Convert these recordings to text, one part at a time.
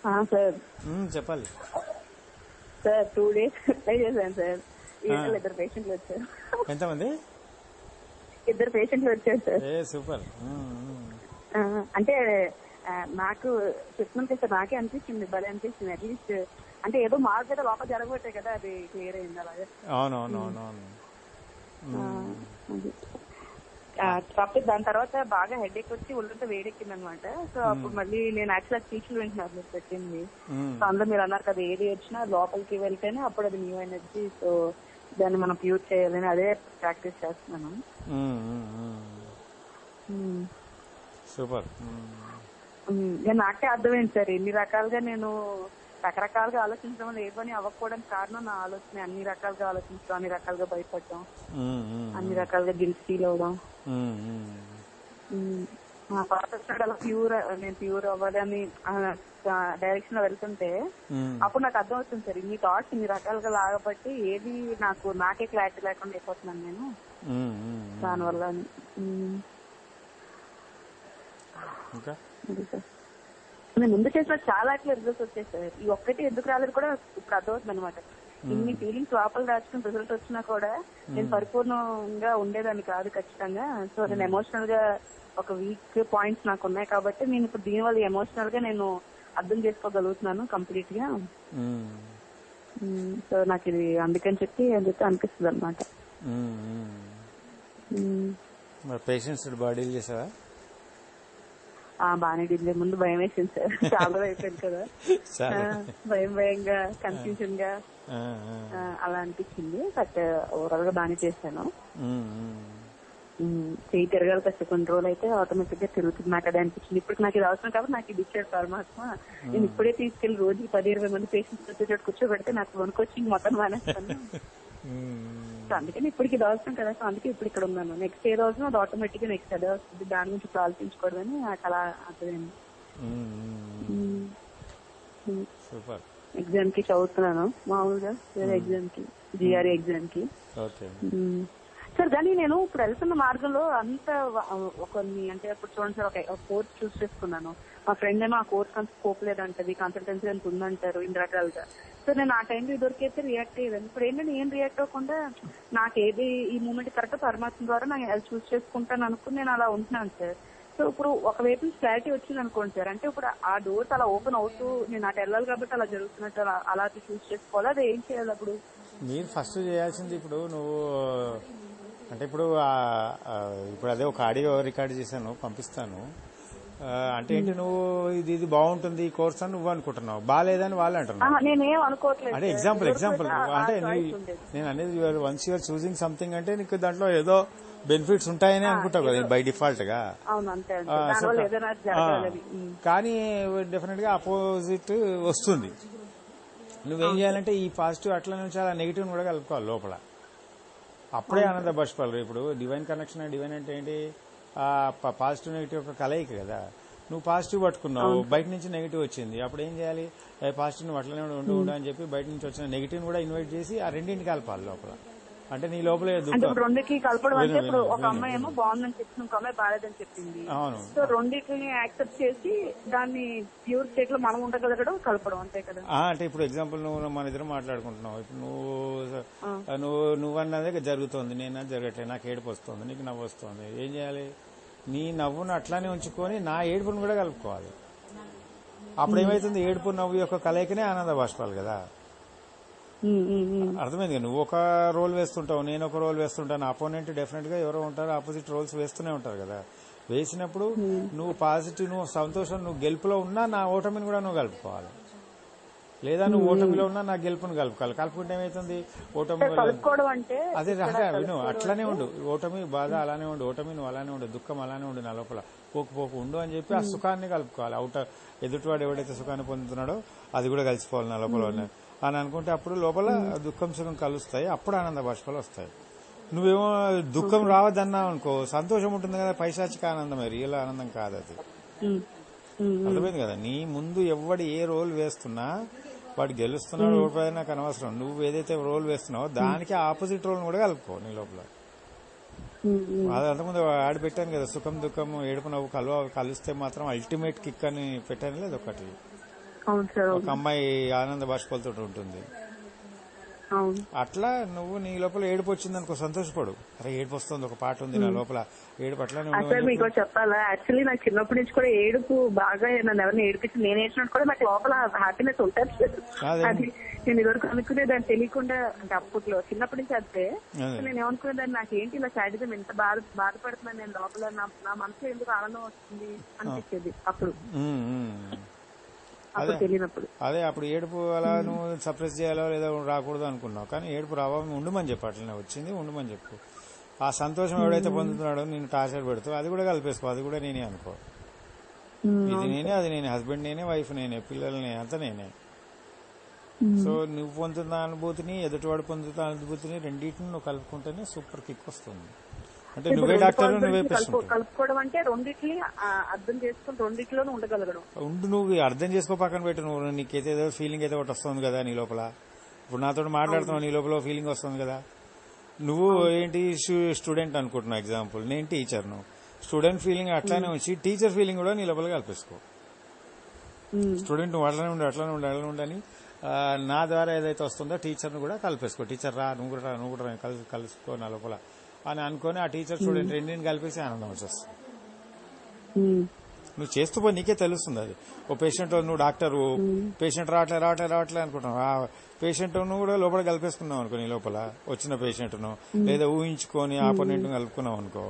ఆ, సార్ మ్మ్, చెప్పాలి సార్ టూ డేస్ అప్లై చేశాను సార్ ఈ ఆ. నెల ఇద్దరు పేషెంట్లు వచ్చారు ఎంతమంది ఇద్దరు పేషెంట్లు వచ్చారు సార్ ఏ సూపర్ మ్మ్, మ్మ్. ఆ, అంటే ఆ, నాకు చెప్తున్నాను సార్ నాకే అనిపించింది భలే అనిపించింది అట్లీస్ట్ అంటే ఏదో మార్పు అయితే లోపల జరగబట్టే కదా అది క్లియర్ అయింది అలాగే అవును అవును అవును అవును ఆ, అది. ఆ, కాకపోతే దాని తర్వాత బాగా హెడ్ ఎక్ వచ్చి ఒళ్ళంతా వేడెక్కింది అనమాట సో అప్పుడు మళ్ళీ నేను యాక్చువల్ స్పీచ్లు వింటున్నాను మీరు పెట్టింది మ్మ్. సో అందులో మీరు అన్నారు కదా ఏది వచ్చినా లోపలికి వెళ్తేనే అప్పుడు అది న్యూ ఎనర్జీ సో దాన్ని మనం ప్యూర్ చేయాలని అదే ప్రాక్టీస్ చేస్తున్నాను మ్మ్, మ్మ్, మ్మ్. ఉమ్. సూపర్ మ్మ్. ఉమ్, ఇక నాకే అర్థమైంది సార్ ఎన్ని రకాలుగా నేను రకరకాలుగా ఆలోచించడం వల్ల ఏ పని అవ్వకపోవడానికి కారణం నా ఆలోచన అన్ని రకాలుగా ఆలోచించడం అన్ని రకాలుగా భయపడటం మ్మ్, మ్మ్. అన్ని రకాలుగా గిల్ట్ ఫీల్ అవడం మ్మ్, మ్మ్. ఉమ్, మా పాత వచ్చినప్పుడు అలా ప్యూర్ నేను ప్యూర్ అవ్వాలి అని డైరెక్షన్ లో వెళ్తుంటే మ్మ్. అప్పుడు నాకు అర్థం అవుతుంది సార్ ఇన్ని థాట్స్ ఇన్ని రకాలుగా లాగబట్టి ఏది నాకు నాకే క్లారిటీ లేకుండా అయిపోతున్నాను నేను మ్మ్, మ్మ్. దానివల్ల ఉమ్, ఇంకా అది సార్ నేను ముందు చేసిన చాలా అట్లా రిజల్ట్స్ వచ్చాయి సార్ ఈ ఒక్కటి ఎందుకు రాలేదు కూడా ఇప్పుడు అర్థమవుతుంది అనమాట ఇన్ని ఫీలింగ్స్ లోపల దాచుకుని రిజల్ట్ వచ్చినా కూడా నేను పరిపూర్ణంగా ఉండేదాన్ని కాదు ఖచ్చితంగా సో నేను ఎమోషనల్ గా ఒక వీక్ పాయింట్స్ నాకు ఉన్నాయి కాబట్టి నేను ఇప్పుడు దీని వల్ల ఎమోషనల్ గా నేను అర్థం చేసుకోగలుగుతున్నాను కంప్లీట్ గా మ్మ్. ఉమ్, సో నాకు ఇది అందుకని చెప్పి అందుకే అనిపిస్తుంది అనమాట మ్మ్, మ్మ్. మరి పేషెంట్స్ బాగా డీల్ చేసావా బాగానే డీల్ ముందు భయం వేసింది సార్ చాలా రోజులు అయిపోయింది కదా చాలా ఆ, భయం భయంగా కన్ఫ్యూజన్ గా ఆ, ఆ. ఆ, అలా అనిపించింది బట్ ఓవరాల్ గా బాగానే చేశాను మ్మ్, మ్మ్. ఉమ్, చేయి తిరగాలి ఫస్ట్ కొన్ని రోజులు అయితే ఆటోమేటిక్ గా తిరుగుతుంది నాకు అదే అనిపించింది ఇప్పుడు నాకు ఇది అవసరం కాబట్టి నాకు ఇది ఇచ్చాడు పరమాత్మ నేను ఇప్పుడే తీసుకెళ్లి రోజు పది ఇరవై మంది పేషెంట్స్ వచ్చేటట్టు కూర్చోబెడితే నాకు వణుకొచ్చి మొత్తం మానేస్తాను మ్మ్. సో అందుకని ఇప్పటికి ఇది అవసరం కదా సో అందుకే ఇప్పుడు ఇక్కడ ఉన్నాను నెక్స్ట్ ఏ రోజు అది ఆటోమేటిక్ గా నెక్స్ట్ అదే వస్తుంది దాని గురించి ఇప్పుడు ఆలోచించకూడదని నాకు అలా అర్థమైంది మ్మ్. సూపర్ ఎగ్జామ్ కి చదువుతున్నాను మామూలుగా వేరే ఎగ్జామ్ కి జిఆర్ఏ ఎగ్జామ్ కి ఓకే మ్మ్. సార్ కానీ నేను ఇప్పుడు వెళ్తున్న మార్గంలో అంత వ- కొన్ని అంటే ఇప్పుడు చూడండి సార్ ఒక కోర్స్ చూస్ చేసుకున్నాను మా ఫ్రెండ్ ఏమో ఆ కోర్స్ అంత స్కోప్ లేదంటది కన్సల్టెన్సీ అంత ఉందంటారు ఇన్ని రకాలుగా సో నేను ఆ టైంలో ఇదివరకైతే రియాక్ట్ అయ్యేదాన్ని ఇప్పుడు ఏంటంటే ఏం రియాక్ట్ అవ్వకుండా నాకు ఏది ఈ మూమెంట్ కరెక్ట్ పరమాత్మ ద్వారా నాకు అది చూస్ చేసుకుంటాను అనుకుని నేను అలా ఉంటున్నాను సార్ సో ఇప్పుడు ఒకవైపు క్లారిటీ వచ్చింది అనుకోండి సార్ అంటే ఇప్పుడు ఆ డోర్స్ అలా ఓపెన్ అవుతూ నేను అటు వెళ్ళాలి కాబట్టి అలా జరుగుతున్నట్టు అలా అలా చూస్ చేసుకోవాలి అది ఏం చేయాలి అప్పుడు మీరు ఫస్ట్ చేయాల్సింది ఇప్పుడు నువ్వు అంటే ఇప్పుడు ఆ- ఆ ఇప్పుడు అదే ఒక ఆడియో రికార్డ్ చేశాను పంపిస్తాను ఆ, అంటే ఏంటి నువ్వు ఇది ఇది బాగుంటుంది ఈ కోర్స్ అని నువ్వు అనుకుంటున్నావు బాగాలేదని వాళ్ళు అంటున్నావు ఆహా, నేనేం అనుకోవట్లేదు అంటే సార్. ఎగ్జాంపుల్ ఇదివరకు ఎగ్జాంపుల్ ఆ- ఆ అంటే choice నీ- ఉండేది. నేను అనేది వన్స్ యూఆర్ చూసింగ్ సంథింగ్ అంటే నీకు దాంట్లో ఏదో బెనిఫిట్స్ ఉంటాయని అనుకుంటావు కదా బై డిఫాల్ట్ గా అవును అంతే అంతే ఆ, దానివల్ల సో- ఏదైనా ఆ, జరగాలని ఉమ్. కానీ డెఫినెట్ గా అపోజిట్ వస్తుంది నువ్వేం చేయాలంటే ఈ పాజిటివ్ అట్లా నుంచి అలా నెగిటివ్ కూడా కలుపుకోవాలి లోపల అప్పుడే ఆనంద బష్పాలు ఇప్పుడు డివైన్ కనెక్షన్ డివైన్ అంటే ఏంటి ఆ పాజిటివ్ నెగిటివ్ యొక్క కలయిక కదా నువ్వు పాజిటివ్ పట్టుకున్నావు బయట నుంచి నెగిటివ్ వచ్చింది అప్పుడు ఏం చేయాలి పాజిటివ్ నువ్వు అట్లనే ఉండు ఉండు ఉండు అని చెప్పి బయట నుంచి వచ్చిన నెగిటివ్ కూడా ఇన్వైట్ చేసి ఆ రెండింటిని కలపాలి లోపల అంటే నీ లోపల అంటే దుఃఖం ఇప్పుడు రెండుకి కలపడం అంటే విను, ఇప్పుడు విను, ఒక విను, అమ్మాయి ఏమో బాగుందని చెప్పింది ఇంకో అమ్మాయి బాగాలేదని చెప్పింది అవును సో రెండింటిని యాక్సెప్ట్ చేసి దాన్ని ప్యూర్ స్టేట్ లో మనం ఉండగలగడం కలపడం అంతే కదా ఆ, అంటే ఇప్పుడు ఎగ్జాంపుల్ నువ్వు మన ఇద్దరు మాట్లాడుకుంటున్నావు ఇప్పుడు నువ్వు నువ్వు నువ్వు అన్నదే జరుగుతోంది నేను అది జరగట్లేదు నాకు ఏడుపు వస్తుంది నీకు నవ్వు వస్తుంది ఏం చేయాలి నీ నవ్వును అట్లానే ఉంచుకొని నా ఏడుపును కూడా కలుపుకోవాలి అప్పుడు ఏమైతుంది ఏడుపు నవ్వు యొక్క కలయికనే ఆనంద బాష్పాలు కదా ఉమ్, ఉమ్, ఉమ్. అర్థమైంది కదా? నువ్వు ఒక రోల్ వేస్తుంటావు నేను ఒక రోల్ వేస్తుంటాను అపోనెంట్ డెఫినెట్ గా ఎవరో ఉంటారు ఆపోజిట్ రోల్స్ వేస్తూనే ఉంటారు కదా వేసినప్పుడు నువ్వు పాజిటివ్ నువ్వు సంతోషం నువ్వు గెలుపులో ఉన్నా నా ఓటమిని కూడా నువ్వు కలుపుకోవాలి లేదా నువ్వు ఓటమిలో ఉన్నా నా గెలుపుని కలుపుకోవాలి కలుపుకుంటే ఏమైతుంది ఓటమి వల్ల- కలుపుకోవడం అంటే అదే రహస్య విను అట్లానే ఉండు ఓటమి బాధ అలానే ఉండు ఓటమి నువ్వు అలానే ఉండు దుఃఖం అలానే ఉండు నా లోపల పోకు పోకు ఉండు అని చెప్పి ఆ సుఖాన్ని కలుపుకోవాలి అవుట ఎదుటివాడు ఎవడైతే సుఖాన్ని పొందుతున్నాడో అది కూడా కలిసిపోవాలి నా లోపల ఉన్న- అని అనుకుంటే అప్పుడు లోపల దుఃఖం సుఖం కలుస్తాయి అప్పుడు ఆనంద బాష్పాలు వస్తాయి నువ్వేమో దుఃఖం రావద్దన్నావు అనుకో సంతోషం ఉంటుంది కదా పైశాచిక ఆనందమే రియల్ ఆనందం కాదు అది ఉమ్, ఉమ్, అర్థమైంది కదా నీ ముందు ఎవడు ఏ రోల్ వేస్తున్నా వాడు గెలుస్తున్నాడు ఓడిపోయినా నాకు అనవసరం నువ్వు ఏదైతే రోల్ వేస్తున్నావో దానికి ఆపోజిట్ రోల్ కూడా కలుపుకో నీ లోపల ఉమ్, ఉమ్. అది అంతకుముందు ఆడ పెట్టాను కదా సుఖం దుఃఖం ఏడుపు నవ్వు కలువ కలిస్తే మాత్రం అల్టిమేట్ కిక్ అని పెట్టాను లేదు ఒకటి అవును సార్ ఒక అవును అమ్మాయి ఆనంద బాష్పాలతో ఉంటుంది అవును అట్లా నువ్వు నీ లోపల ఏడుపు వచ్చింది అనుకో సంతోషపడు అరే ఏడుపు వస్తుంది ఒక పాట ఉంది నా లోపల ఏడుపు అట్లానే సార్ ఉండమని మీకు ఒకటి చెప్పాలా యాక్చువల్లీ నాకు చిన్నప్పటి నుంచి కూడా ఏడుపు బాగా నన్ను ఎవరిని ఏడిపించి నేను ఏడ్చినట్టు కూడా నాకు లోపల హ్యాపీనెస్ ఉంటుంది అదే. అది నేను ఇదివరకు అనుకునే దాన్ని తెలియకుండా అంటే అప్పట్లో చిన్నప్పటి నుంచి అంతే అదే. నేను ఏమనుకునేదాన్ని నాకు ఏంటి ఇలా శాడిజం ఎంత బాధ బాధపడుతున్నాను నేను లోపల నా నా మనసులో ఎందుకు ఆనందం వస్తుంది అనిపించేది అప్పుడు ఉమ్, ఉమ్. అప్పుడు అదే. తెలియనప్పుడు అదే అప్పుడు ఏడుపు అలా నువ్వు సప్రెస్ చేయాలో లేదా రాకూడదు అనుకున్నావు కానీ ఏడుపు రావా ఉండమని చెప్పు అట్లనే వచ్చింది ఉండమని చెప్పు ఆ సంతోషం ఎవడైతే పొందుతున్నాడో నేను టార్చర్ పెడుతూ అది కూడా కలిపేసుకో అది కూడా నేనే అనుకో ఉమ్, ఇది నేనే అది నేనే హస్బెండ్ నేనే వైఫ్ నేనే పిల్లలు నేనే అంతా నేనే ఉమ్. సో నువ్వు పొందుతున్న అనుభూతిని ఎదుటివాడు పొందుతున్న అనుభూతిని రెండింటిని నువ్వు కలుపుకుంటేనే సూపర్ కిక్ వస్తుంది అంటే ఇప్పుడు నువ్వే రెండు డాక్టర్ నువ్వే కాన్ఫిడెన్స్ పేషెంట్ కలుపు- కలుపుకోవడం అంటే రెండిట్ని ఆ, అర్థం చేసుకుని రెండిట్లోనూ ఉండగలగడం ఉండు నువ్వు అర్థం చేసుకో పక్కన పెట్టు నువ్వు నీకైతే ఏదో ఫీలింగ్ అయితే ఒకటి వస్తుంది కదా నీ లోపల ఇప్పుడు నాతో మాట్లాడుతున్నావు నీ లోపల ఫీలింగ్ వస్తుంది కదా నువ్వు ఏంటి స్టూ- స్టూడెంట్ అనుకుంటున్నావు ఎగ్జాంపుల్ నేను టీచర్ను స్టూడెంట్ ఫీలింగ్ అట్లానే ఉంచి టీచర్ ఫీలింగ్ కూడా నీ లోపల కల్పేసుకో ఉమ్, స్టూడెంట్ నువ్వు అట్లనే ఉండు అట్లనే ఉండు అట్లనే ఉండని ఆ, నా ద్వారా ఏదైతే వస్తుందో టీచర్ను కూడా కలిపేసుకో టీచర్ రా నువ్వు కూడా రా నువ్వు కూడా రా, కలిసి కలుసుకో నా లోపల అని అనుకొని ఆ టీచర్ స్టూడెంట్ రెండింటిని కలిపేసి ఆనందం వచ్చేస్తుంది ఉమ్, నువ్వు చేస్తూ పోయి నీకే తెలుస్తుంది అది ఓ పేషెంట్ నువ్వు డాక్టర్ పేషెంట్ రావట్లే రావట్లే రావట్లే అనుకుంటున్నావు ఆ పేషెంట్ నువ్వు కూడా లోపల కలిపేసుకున్నావు అనుకో నీ లోపల వచ్చిన పేషెంట్ ను లేదా ఊహించుకొని ఆపోనెంట్ కలుపుకున్నావు అనుకో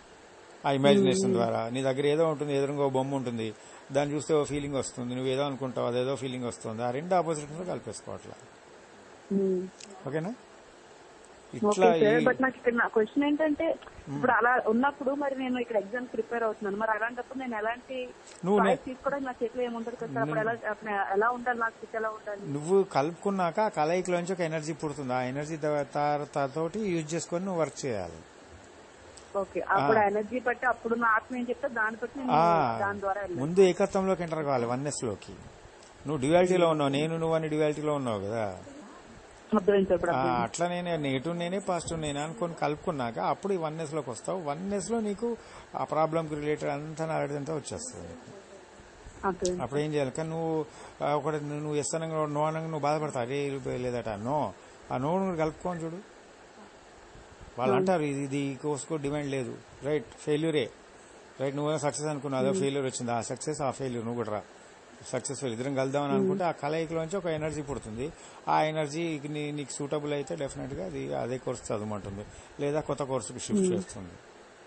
ఆ ఇమాజినేషన్ ద్వారా నీ దగ్గర ఏదో ఉంటుంది ఎదురుగా ఓ బొమ్మ ఉంటుంది దాన్ని చూస్తే ఓ ఫీలింగ్ వస్తుంది నువ్వు ఏదో అనుకుంటావు అదేదో ఫీలింగ్ వస్తుంది ఆ రెండు ఆపోజిట్ కలిపేసుకోవట్లా ఉమ్. ఓకేనా ఓకే ఇట్లా సార్ ఈ- బట్ నాకు ఇక్కడ నా క్వశ్చన్ ఏంటంటే ఇప్పుడు అలా ఉన్నప్పుడు మరి నేను ఇక్కడ ఎగ్జామ్ ప్రిపేర్ అవుతున్నాను మరి అలాంటప్పుడు నేను ఎలాంటి నువ్వు నే- choice తీసుకోవడానికి నా చేతిలో ఏముండదు కదా సార్ అప్పుడు ఎలా అప్పుడు ఎలా ఉండాలి నాకు స్థితి ఎలా ఉండాలి నువ్వు కలుపుకున్నాక ఆ కలయికలోంచి ఒక ఎనర్జీ పుడుతుంది ఆ ఎనర్జీ తోటి యూజ్ చేసుకొని నువ్వు వర్క్ చేయాలి ఓకే అప్పుడు ఎనర్జీ బట్టి అప్పుడు నా ఆత్మ ఏం చెప్తే దాన్ని బట్టి నేను ఆ, దాని ద్వారా వెళ్ళాలి ముందు ఏకత్వంలోకి ఎంటర్ కావాలి వన్నెస్ లోకి నువ్వు డ్యువాలిటీలో ఉన్నావు నేను నువ్వు అని డ్యువాలిటీలో ఉన్నావు కదా అర్థమైంది సార్ ఇప్పుడు ఆ, అర్థమైంది. అట్లా నేనే నెగిటివ్ నేనే పాజిటివ్ నేనే అనుకొని కలుపుకున్నాక అప్పుడు ఈ వన్నెస్ లోకి వస్తావు వన్నెస్ లో నీకు ఆ ప్రాబ్లం కి రిలేటెడ్ అంతా నాలెడ్జ్ అంతా వచ్చేస్తుంది నీకు. అర్థమైంది అప్పుడు ఏం చేయాలి కానీ నువ్వు ఆ, ఒకటి నువ్వు ఎస్ అనగా నో అనగా నువ్వు బాధపడతావు అరే ఇది లేదట నో ఆ నో నువ్వు కలుపుకొని చూడు వాళ్ళు అంటారు ఇది ఇది కోసుకో డిమాండ్ లేదు రైట్ ఫెయిల్యూరే రైట్ నువ్వు సక్సెస్ అనుకున్నావు అదో ఫెయిల్యూర్ వచ్చింది ఆ సక్సెస్ ఆ ఫెయిల్యూర్ నువ్వు కూడా రా సక్సెస్ఫుల్ ఇద్దరం కలుద్దామని అనుకుంటే ఆ కలయికలోంచి ఒక ఎనర్జీ పుడుతుంది ఆ ఎనర్జీ నీ- నీకు సూటబుల్ అయితే డెఫినెట్ గా అది అదే కోర్సు చదవమంటుంది లేదా కొత్త కోర్సుకి షిఫ్ట్ చేస్తుంది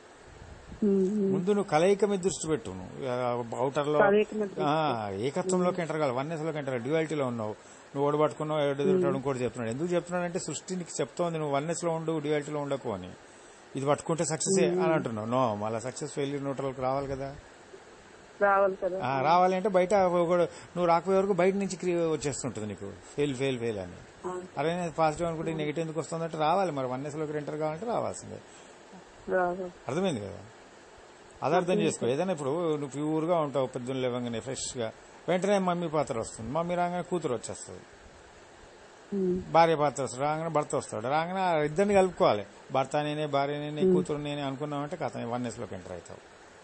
ఉమ్, ఉమ్. ముందు నువ్వు కలయిక మీద దృష్టి పెట్టు నువ్వు అవుటర్ లో కలయిక మీద దృష్టి ఆ, ఏకత్వంలోకి ఎంటర్ కావాలి వన్నెస్ లోకి ఎంటర్ డ్యూయాలిటీలో ఉన్నావు నువ్వు ఓడబట్టుకున్నావు ఎడుతుంటాడు ఇంకోటి చెప్తున్నాడు ఎందుకు చెప్తున్నాడంటే సృష్టి నీకు చెప్తోంది నువ్వు వన్నెస్ లో ఉండు డ్యూయాలిటీలో ఉండకు అని ఇది పట్టుకుంటే సక్సెస్ అని అంటున్నావు నో మళ్ళీ సక్సెస్ ఫెయిల్యూర్ న్యూట్రల్కి రావాలి కదా రావాలి కదా ఆ, రావాలి అంటే బయట ఒకడు నువ్వు రాకపోయే వరకు బయట నుంచి క్రి- వచ్చేస్తుంటుంది నీకు ఫెయిల్ ఫెయిల్ ఫెయిల్ అని అవును. అరే నేను పాజిటివ్ అనుకుంటే నెగిటివ్ ఎందుకు వస్తుందంటే రావాలి మరి వన్నెస్ లోకి ఎంటర్ కావాలంటే రావాల్సిందే రావాలి అర్థమైంది కదా అది అర్థం చేసుకో ఏదైనా ఇప్పుడు నువ్వు ప్యూర్ గా ఉంటావు పొద్దున్న లేవగానే ఫ్రెష్ గా వెంటనే మమ్మీ పాత్ర వస్తుంది మమ్మీ రాగానే కూతురు వచ్చేస్తుంది ఉమ్, భార్య పాత్ర వస్తుంది రాగానే భర్త వస్తాడు రాగానే ఆ ఇద్దరిని కలుపుకోవాలి భర్త నేనే భార్య నేనే కూతురు నేనే అనుకున్నావంటే కథ వన్నెస్ లోకి ఎంటర్ అవుతావు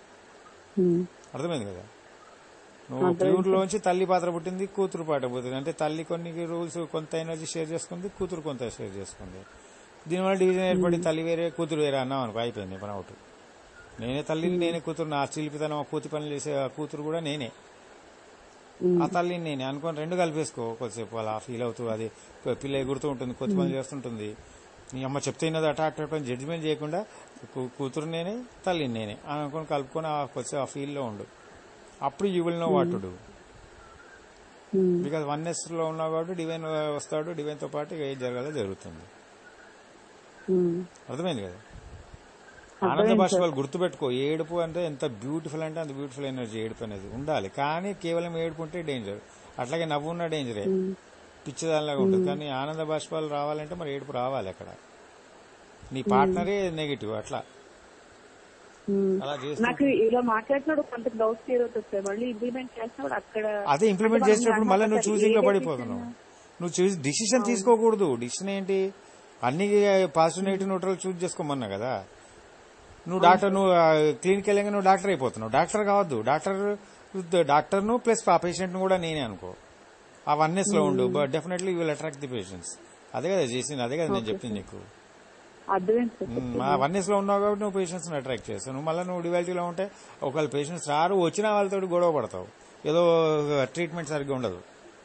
ఉమ్. అర్థమైంది కదా నువ్వు ప్యూర్ లోంచి తల్లి పాత్ర పుట్టింది కూతురు పాట పుట్టింది అంటే తల్లి కొన్ని రూల్స్ కొంత ఎనర్జీ షేర్ చేసుకుంది కూతురు కొంత షేర్ చేసుకుంది దీనివల్ల డివిజన్ ఏర్పడి తల్లి వేరే కూతురు వేరే అన్నాం అనుకో అయిపోయింది పని అవుట్ నేనే తల్లిని నేనే కూతురు నా శిల్పితనం ఆ కూతి పనులు చేసే ఆ కూతురు కూడా నేనే ఉమ్. ఆ తల్లిని నేను అనుకొని రెండు కలిపేసుకో కొద్దిసేపు అలా ఫీల్ అవుతూ అది పిల్ల ఎగురుతూ ఉంటుంది కొత్త పనులు చేస్తుంటుంది నీ అమ్మ చెప్తే అట అట్రాక్ట్ అయిపోయి జడ్జిమెంట్ చేయకుండా కూ- కూతురు నేనే తల్లిని నేనే అని అనుకొని కలుపుకొని ఆ కొద్దిసేపు ఆ ఫీల్ లో ఉండు అప్పుడు you will know what to do um. Because oneness లో ఉన్నావు కాబట్టి డివైన్ వస్తాడు డివైన్ తో పాటు ఇక ఏం జరగాలో జరుగుతుంది ఉమ్. అర్థమైంది కదా ఆనంద అర్థమైంది భాష సార్. వాళ్ళు గుర్తుపెట్టుకో ఏడుపు అంటే ఎంత బ్యూటిఫుల్ అంటే అంత బ్యూటిఫుల్ ఎనర్జీ ఏడుపు అనేది ఉండాలి కానీ కేవలం ఏడుపు ఉంటే డేంజర్ అట్లాగే నవ్వు ఉన్న డేంజరే ఉమ్. పిచ్చిదానిలాగా ఉంటుంది కానీ ఆనంద బాష్పాలు రావాలంటే మరి ఏడుపు రావాలి అక్కడ నీ పార్ట్నరే నెగిటివ్ అట్లా ఉమ్. అలా చేస్తూ నాకు ఇలా మాట్లాడినప్పుడు కొంత డౌట్స్ క్లియర్ అవుతుంది సార్ మళ్ళీ ఇంప్లిమెంట్ చేసినప్పుడు అక్కడ అదే ఇంప్లిమెంట్ అంటే చేసేటప్పుడు మనం మళ్ళీ నువ్వు అసలు చూసింగ్ లో ఏ పడిపోతున్నావు decision- నువ్వు చూసి డిసిషన్ తీసుకోకూడదు డిసిషన్ ఏంటి అన్ని పాజిటివ్ నెగిటివ్ న్యూట్రల్ చూస్ చేసుకోమన్నా కదా నువ్వు డాక్టర్ నువ్వు క్లినిక్ వెళ్ళగా నువ్వు డాక్టర్ అయిపోతున్నావు డాక్టర్ కావద్దు డాక్టర్ డాక్టర్ ను ప్లస్ ఆ పేషెంట్ ను కూడా నేనే అనుకో ఆ వన్నెస్ లో ఉండు but definitely will attract the patients అదే కదా చేసింది అదే కదా నేను చెప్పింది నీకు అర్థమైంది సార్ మ్మ్. ఆ వన్నెస్ లో ఉన్నావు కాబట్టి నువ్వు పేషెంట్స్ అట్రాక్ట్ చేస్తావు నువ్వు మళ్ళీ నువ్వు డివాలిటీలో ఉంటే ఒకవేళ పేషెంట్స్ రారు వచ్చిన వాళ్ళతో గొడవ పడతావు ఏదో ట్రీట్మెంట్ సరిగ్గా ఉండదు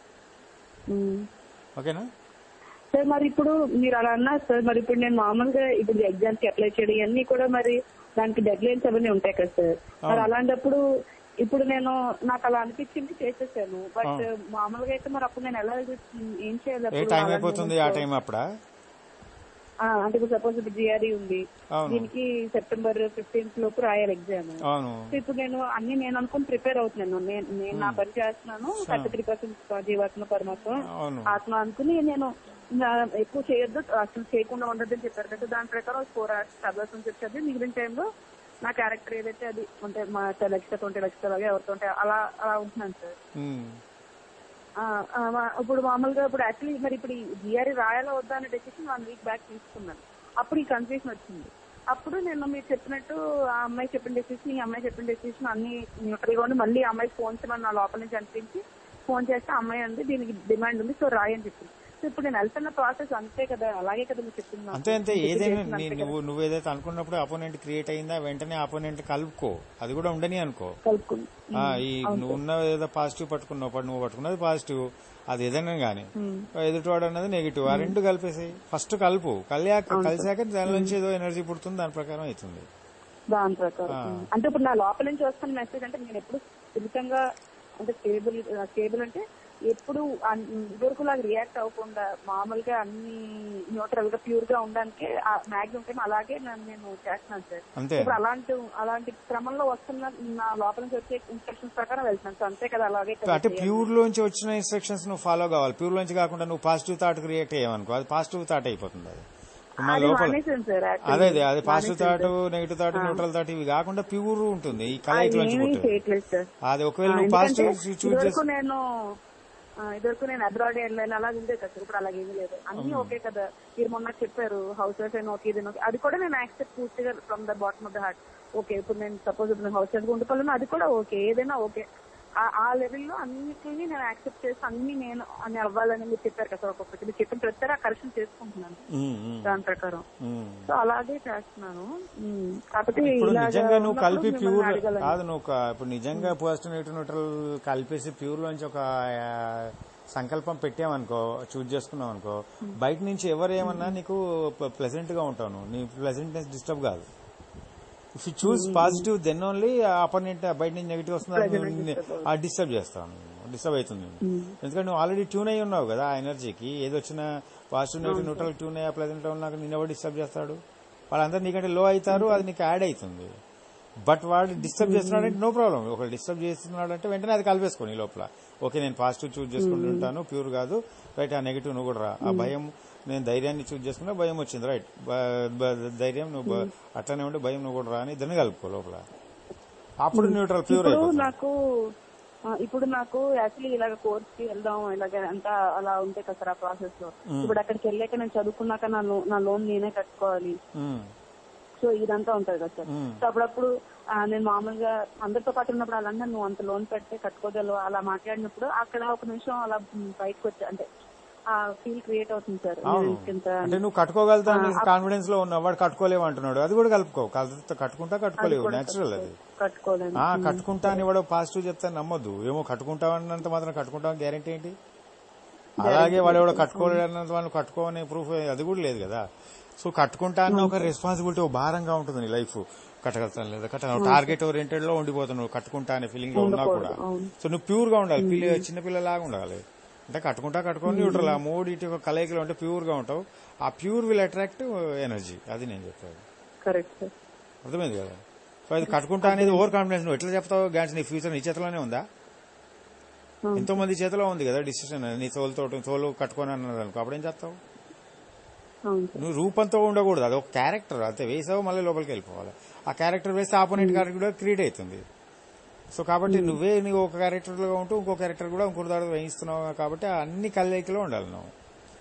ఉమ్. ఓకేనా సార్ మరి ఇప్పుడు మీరు అలా అన్నారు సార్ మరి ఇప్పుడు నేను మామూలుగా ఇప్పుడు ఎగ్జామ్స్ కి అప్లై చేయడం ఇవన్నీ కూడా మరి దానికి డెడ్ లైన్స్ అవన్నీ ఉంటాయి కదా సార్ మరి అవును. అలాంటప్పుడు ఇప్పుడు నేను నాకు అలా అనిపించింది చేసేసాను బట్ అవును. మామూలుగా అయితే మరి అప్పుడు నేను ఎలా ఏం చేయాలి ఏ అప్పుడు టైం అలాంటి అయిపోతుంది ఆ moments లో? టైం అప్పుడా ఆ, అంటే ఇప్పుడు సపోజ్ ఇప్పుడు జిఆర్ఈ ఉంది అవును. దీనికి సెప్టెంబర్ ఫిఫ్టీన్త్ లోపు రాయాలి ఎగ్జామ్ అవును సో ఇప్పుడు నేను అన్ని నేను అనుకుని ప్రిపేర్ అవుతున్నాను నేను నేను నా పని చేస్తున్నాను థర్టీ త్రీ పర్సెంట్ జీవాత్మ పరమాత్మ అవును ఆత్మ అనుకుని నేను నా- ఎక్కువ చేయొద్దు అసలు చేయకుండా ఉండదు అని చెప్పారు కదా దాని ప్రకారం ఫోర్ అవర్స్ చదవాల్సి చెప్పేది మిగిలిన టైంలో నా క్యారెక్టర్ ఏదైతే అది అంటే మా లక్ష ట్వంటీ లక్ష అలాగే ఎవరితో ఉంటే అలా అలా ఉంటున్నాను సార్ మ్మ్. ఆ, ఆ, మా- ఇప్పుడు మామూలుగా ఇప్పుడు యాక్చువల్లీ మరి ఇప్పుడు జిఆర్ఈ రాయాలా వద్దా అనే డెసిషన్ వన్ వీక్ బ్యాక్ తీసుకున్నాను అప్పుడు ఈ కన్ఫ్యూజన్ వచ్చింది అప్పుడు నేను మీరు చెప్పినట్టు ఆ అమ్మాయి చెప్పిన డెసిషన్ ఈ అమ్మాయి చెప్పిన డెసిషన్ అన్ని న్యూట్రల్ గా ఉండి మళ్ళీ ఆ అమ్మాయి ఫోన్ చేయమని నా లోపల నుంచి అనిపించి ఫోన్ చేస్తే ఆ అమ్మాయి ఉంది దీనికి డిమాండ్ ఉంది సో రాయి అని చెప్పింది సో ఇప్పుడు నేను వెళ్తున్న ప్రాసెస్ అంతే కదా అలాగే కదా మీరు చెప్పింది నాకు. అంతే అంతే ఇప్పుడు ఏదైనా చేసింది నీ- అంతే నువ్వు కదా. నువ్వు ఏదైతే అనుకున్నప్పుడు అపోనెంట్ క్రియేట్ అయిందా వెంటనే అపోనెంట్ కలుపుకో అది కూడా ఉండని అనుకో కలుపుకుని ఆ, ఈ నువ్వు ఉన్న ఏదో పాజిటివ్ పట్టుకున్నావు పట్టు నువ్వు పట్టుకున్నది పాజిటివ్ అది ఏదైనా గానీ ఎదుటివాడు అన్నది నెగిటివ్ ఆ రెండు కలిపేసాయి ఫస్ట్ కలుపు కలియాక కలిసాక దాని నుంచి ఏదో ఎనర్జీ పుడుతుంది దాని ప్రకారం అవుతుంది దాని ప్రకారం ఆ. ఉమ్. అంటే ఇప్పుడు నా లోపల నుంచి వస్తున్న మెసేజ్ అంటే నేను ఎప్పుడు స్థిరంగా అంటే స్టేబుల్ స్టేబుల్ అంటే ఎప్పుడు అన్- ఇదివరకు లాగా రియాక్ట్ అవ్వకుండా మామూలుగా అన్ని న్యూట్రల్ గా ప్యూర్ గా ఉండడానికి మ్యాక్సిమం టైం అలాగే నన్ను నేను చేస్తున్నాను సార్ అంతే ఇప్పుడు అలాంటి అలాంటి క్రమంలో వస్తున్న నా లోపల నుంచి వచ్చే ఇన్స్ట్రక్షన్స్ ప్రకారం వెళ్తున్నాను సో అంతే కదా అలాగే కదా అంటే చేయాలి. ప్యూర్ లోంచి వచ్చిన ఇన్స్ట్రక్షన్స్ నువ్వు ఫాలో కావాలి ప్యూర్ లోంచి కాకుండా నువ్వు పాజిటివ్ థాట్ క్రియేట్ అయ్యావనుకో అది పాజిటివ్ థాట్ అయిపోతుంది అది మన అది లోపల మానేసాను సార్ actually. అదే అదే అది పాజిటివ్ మానేసాను thought sir. Negative thought neutral thought ఇవి కాకుండా ప్యూర్ ఉంటుంది ఈ అది కలయికలోంచి ఏమీ పుట్టింది చేయట్లేదు సార్ అది ఒకవేళ ఆ, నువ్వు ఎందుకంటే పాజిటివ్ చూస్ ఇదివరకు చేసి నేను ఆ, ఇదివరకు నేను అబ్రాడ్ వెళ్ళాను అలా ఉండే కదా సార్. ఇప్పుడు అలాగే ఏమీ లేదు అన్ని ఓకే కదా మీరు మొన్న చెప్పారు హౌస్ వైఫ్ అయినా ఓకే ఇది ఓకే అది కూడా నేను యాక్సెప్ట్ పూర్తిగా from the bottom of the heart okay ఇప్పుడు నేను సపోజ్ ఇప్పుడు హౌస్ వైఫ్ ఉండిపోలేను అది కూడా ఓకే ఏదైనా ఓకే ఆ- ఆ లెవెల్లో అన్నిటిని నేను యాక్సెప్ట్ చేసి అన్ని నేను అని అవ్వాలని మీరు చెప్పారు కదా సార్ ఒక్కొక్కటి మీరు చెప్పిన ప్రతిసారి ఆ కరెక్షన్ చేసుకుంటున్నాను ఉమ్, ఉమ్, దాని ప్రకారం ఉమ్. సో అలాగే చేస్తున్నాను ఉమ్, కాకపోతే ఇప్పుడు ఇలాగా నిజంగా నువ్వు ఉన్నప్పుడు కలిపి మిమ్మల్ని ప్యూర్ అడగాలని. కాదు నువ్వు క- ఇప్పుడు నిజంగా పాజిటివ్ నెగిటివ్ న్యూట్రల్ కలిపేసి ప్యూర్ లోంచి ఒక ఆ, సంకల్పం పెట్టామనుకో చూజ్ చేసుకున్నావు అనుకో బయట నుంచి ఎవరు ఏమన్నా నీకు ప్లెజెంట్ గా ఉంటావు నువ్వు. నీ ప్లెజెంట్నెస్ డిస్టర్బ్ కాదు if you choose positive then only opponent బయట నుంచి నెగిటివ్ Pleasant వస్తుంది disturb ఆ డిస్టర్బ్ చేస్తాను డిస్టర్బ్ అవుతుంది ఎందుకంటే నువ్వు ఆల్రెడీ ట్యూన్ అయి ఉన్నావు కదా ఆ ఎనర్జీకి ఏది వచ్చినా పాజిటివ్ నెగిటివ్ న్యూట్రల్ ట్యూన్ అయ్యా ప్లెజెంట్ ఉన్నాక నేను ఎవరు డిస్టర్బ్ చేస్తాడు వాళ్ళందరూ నీకంటే లో అవుతారు అది నీకు యాడ్ అవుతుంది బట్ వాడు డిస్టర్బ్ చేస్తున్నాడంటే నో ప్రాబ్లం ఒకళ్ళు డిస్టర్బ్ చేస్తున్నాడు అంటే వెంటనే అది కలిపేసుకోండి ఈ లోపల ఓకే నేను పాజిటివ్ చూజ్ చేసుకుంటుంటాను ప్యూర్ కాదు రైట్ ఆ నెగిటివ్ నువ్వు కూడా రా ఆ భయం నేను ధైర్యాన్ని చూజ్ చేసుకున్నా భయం వచ్చింది రైట్ ధైర్యం నువ్వు బ- అట్లనే ఉంటే భయం నువ్వు కూడా రా అని ఇద్దరిని కలుపుకో లోపల అప్పుడు న్యూట్రల్ ప్యూర్ ఇప్పుడు అయిపోతుంది నాకు ఆ, ఇప్పుడు నాకు యాక్చువల్లీ ఇలాగ కోర్స్ కి వెళ్దాం ఇలాగ అంతా అలా ఉంటే కదా సార్ ఆ ప్రాసెస్ లో ఇప్పుడు అక్కడికి వెళ్ళాక నేను చదువుకున్నాక నా లోన్ నా లోన్ నేనే కట్టుకోవాలి ఉమ్, సో ఇదంతా ఉంటది కదా సార్ మ్మ్. సో అప్పుడప్పుడు ఆ, నేను మామూలుగా అందరితో పాటు ఉన్నప్పుడు అలా నువ్వు అంత లోన్ పెడితే కట్టుకోగలవు అలా మాట్లాడినప్పుడు అక్కడ ఒక నిమిషం అలా మ్, బయటకు వచ్చా అంటే ఆ ఫీల్ క్రియేట్ అవుతుంది సార్ అవును నేను ఇంత అంటే నువ్వు కట్టుకోగలుగుతా కాన్ఫిడెన్స్ లో ఉన్నావు వాడు కట్టుకోలేవు అంటున్నాడు అది కూడా కలుపుకో కలుపుతా కట్టుకుంటా కట్టుకోలేవు నేచురల్ అది కట్టుకోలేను ఆ కట్టుకుంటా అని వాడు పాజిటివ్ చెప్తే నమ్మొద్దు ఏమో కట్టుకుంటామన్నంత మాత్రం కట్టుకుంటాం గ్యారంటీ ఏంటి అలాగే వాడు ఎవడో కట్టుకోలేదన్నంత వాళ్ళు కట్టుకోని ప్రూఫ్ అది కూడా లేదు కదా సో కట్టుకుంటా అన్న ఒక రెస్పాన్సిబిలిటీ ఒక భారంగా ఉంటుంది నీ లైఫ్ కట్టగలుగుతాను లేదా కట్ట టార్గెట్ ఓరియంటెడ్ లో ఉండిపోతున్నావు కట్టుకుంటా అనే ఫీలింగ్ లో ఉన్నా కూడా అవును. సో నువ్వు ప్యూర్ గా ఉండాలి పిల్ల చిన్నపిల్లలాగా ఉండాలి అంటే కట్టుకుంటా కట్టుకొని న్యూట్రల్ ఆ మూడింటి ఒక కలయికలో ఉంటే ప్యూర్ గా ఉంటావు ఆ ప్యూర్ విల్ అట్రాక్ట్ ఎనర్జీ అది నేను చెప్పేది కరెక్ట్ సార్ అర్థమైంది కదా సో అది కట్టుకుంటా అనేది ఓవర్ కాన్ఫిడెన్స్ నువ్వు ఎట్లా చెప్తావు గాన్స్ నీ ఫ్యూచర్ నీ చేతిలోనే ఉందా అవును. ఎంతో మంది చేతిలో ఉంది కదా డిసిషన్ నీ తోలుతో తోలు కట్టుకొని అన్నది అనుకో అప్పుడేం చేస్తావు అవును సార్ నువ్వు రూపంతో ఉండకూడదు అది ఒక క్యారెక్టర్ అంతే వేసావు మళ్ళీ లోపలికి వెళ్ళిపోవాలి ఆ క్యారెక్టర్ వేస్తే ఆపోనెంట్ క్యారెక్టర్ కూడా క్రియేట్ అవుతుంది సో కాబట్టి నువ్వే నువ్వు ఒక క్యారెక్టర్ లో ఉంటూ ఇంకో క్యారెక్టర్ కూడా ఇంకో దాడు వేయిస్తున్నావు కాబట్టి ఆ అన్ని కలయికలో ఉండాలి నువ్వు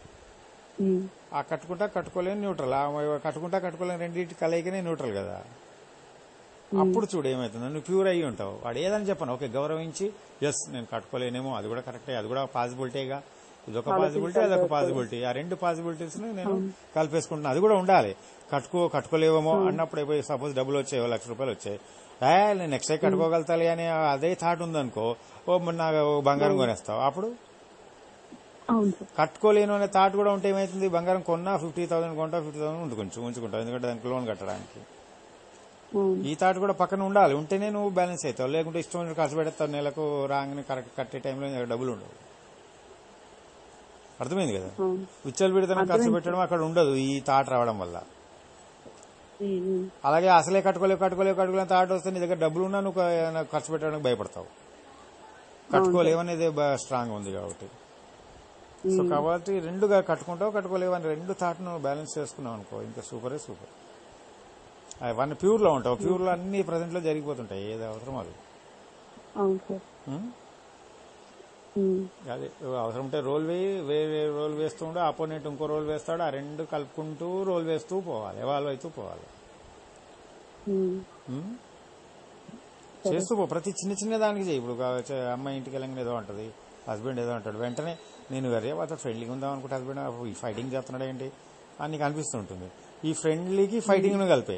మ్మ్. ఆ కట్టుకుంటా కట్టుకోలేని న్యూట్రల్ ఆ కట్టుకుంటా కట్టుకోలేని రెండింటి కలయికనే న్యూట్రల్ కదా అప్పుడు చూడు ఏమవుతుందో నువ్వు ప్యూర్ అయ్యి ఉంటావు వాడు ఏదని చెప్పను ఓకే గౌరవించి ఎస్ నేను కట్టుకోలేనేమో అది కూడా కరెక్టే అది కూడా పాసిబిలిటీగా ఇదొక పాసిబిలిటీ అదొక పాసిబిలిటీ ఆ రెండు పాసిబిలిటీస్ నేను కలిపేసుకుంటున్నా అది కూడా ఉండాలి కట్టుకో కట్టుకోలేవేమో అన్నప్పుడు అయిపోయి సపోజ్ డబ్బులు వచ్చాయి ఓ లక్ష రూపాయలు వచ్చాయి ఏ నేను నెక్స్ట్ టైం కట్టుకోగలుగుతాలి అనే అదే థాట్ ఉందనుకో ఓ మొన్న ఓ బంగారం కొనేస్తావు అప్పుడు అవును సార్ కట్టుకోలేను అనే థాట్ కూడా ఉంటే ఏమైతుంది బంగారం కొన్నా ఫిఫ్టీ థౌసండ్ కొంటా ఫిఫ్టీ థౌసండ్ ఉంచుకుంటు ఉంచుకుంటావు ఎందుకంటే దానికి లోన్ కట్టడానికి అవును ఈ థాట్ కూడా పక్కన ఉండాలి ఉంటేనే నువ్వు బ్యాలెన్స్ అవుతావు లేకుంటే ఇష్టం వచ్చినట్టు ఖర్చు పెడతావు నెలకు రాగానే కరెక్ట్ కట్టే టైంలో నీ దగ్గర డబ్బులు ఉండవు అర్థమైంది కదా అవును విచ్చలు పెడితేనే ఖర్చు పెట్టడం అక్కడ ఉండదు ఈ థాట్ రావడం వల్ల ఉమ్, ఉమ్. అలాగే అసలే కట్టుకోలేవు కట్టుకోలేవు కట్టుకోలేవు థాట్ వస్తే నీ దగ్గర డబ్బులు ఉన్నా నువ్వు క- ఖర్చు పెట్టడానికి భయపడతావు కట్టుకోలేవనేది స్ట్రాంగ్ ఉంది కాబట్టి సో కాబట్టి రెండుగా కట్టుకుంటావు కట్టుకోలేవు అని రెండు థాట్ నువ్వు బ్యాలెన్స్ చేసుకున్నావు అనుకో ఇంకా సూపరే సూపర్ అవన్నీ ప్యూర్ లో ఉంటావు ప్యూర్ లో అన్ని ప్రజెంట్ లో జరిగిపోతుంటాయి ఏది అవసరం అది అవును సార్ ఉం? ఉమ్, అదే అవసరం ఉంటే రోల్ వేయి వేరే రోల్ వేస్తూ ఉండు ఆపోనెంట్ ఇంకో రోల్ వేస్తాడు ఆ రెండు కలుపుకుంటూ రోల్ వేస్తూ పోవాలి ఎవాల్వ్ అవుతూ పోవాలి ఉమ్. ఉం? చేస్తూ పో ప్రతి చిన్న చిన్న దానికి చేయి ఇప్పుడు కా- చ- అమ్మాయి ఇంటికి వెళ్ళగానే ఏదో అంటది హస్బెండ్ ఏదో అంటాడు వెంటనే నేను వేరే అతను ఫ్రెండ్లీగా ఉందాం అనుకుంటే హస్బెండ్ ఈ ఫైటింగ్ చేస్తున్నాడు ఏంటి అని నీకు అనిపిస్తుంటుంది ఈ ఫ్రెండ్లీకి ఫైటింగ్ ను కలిపే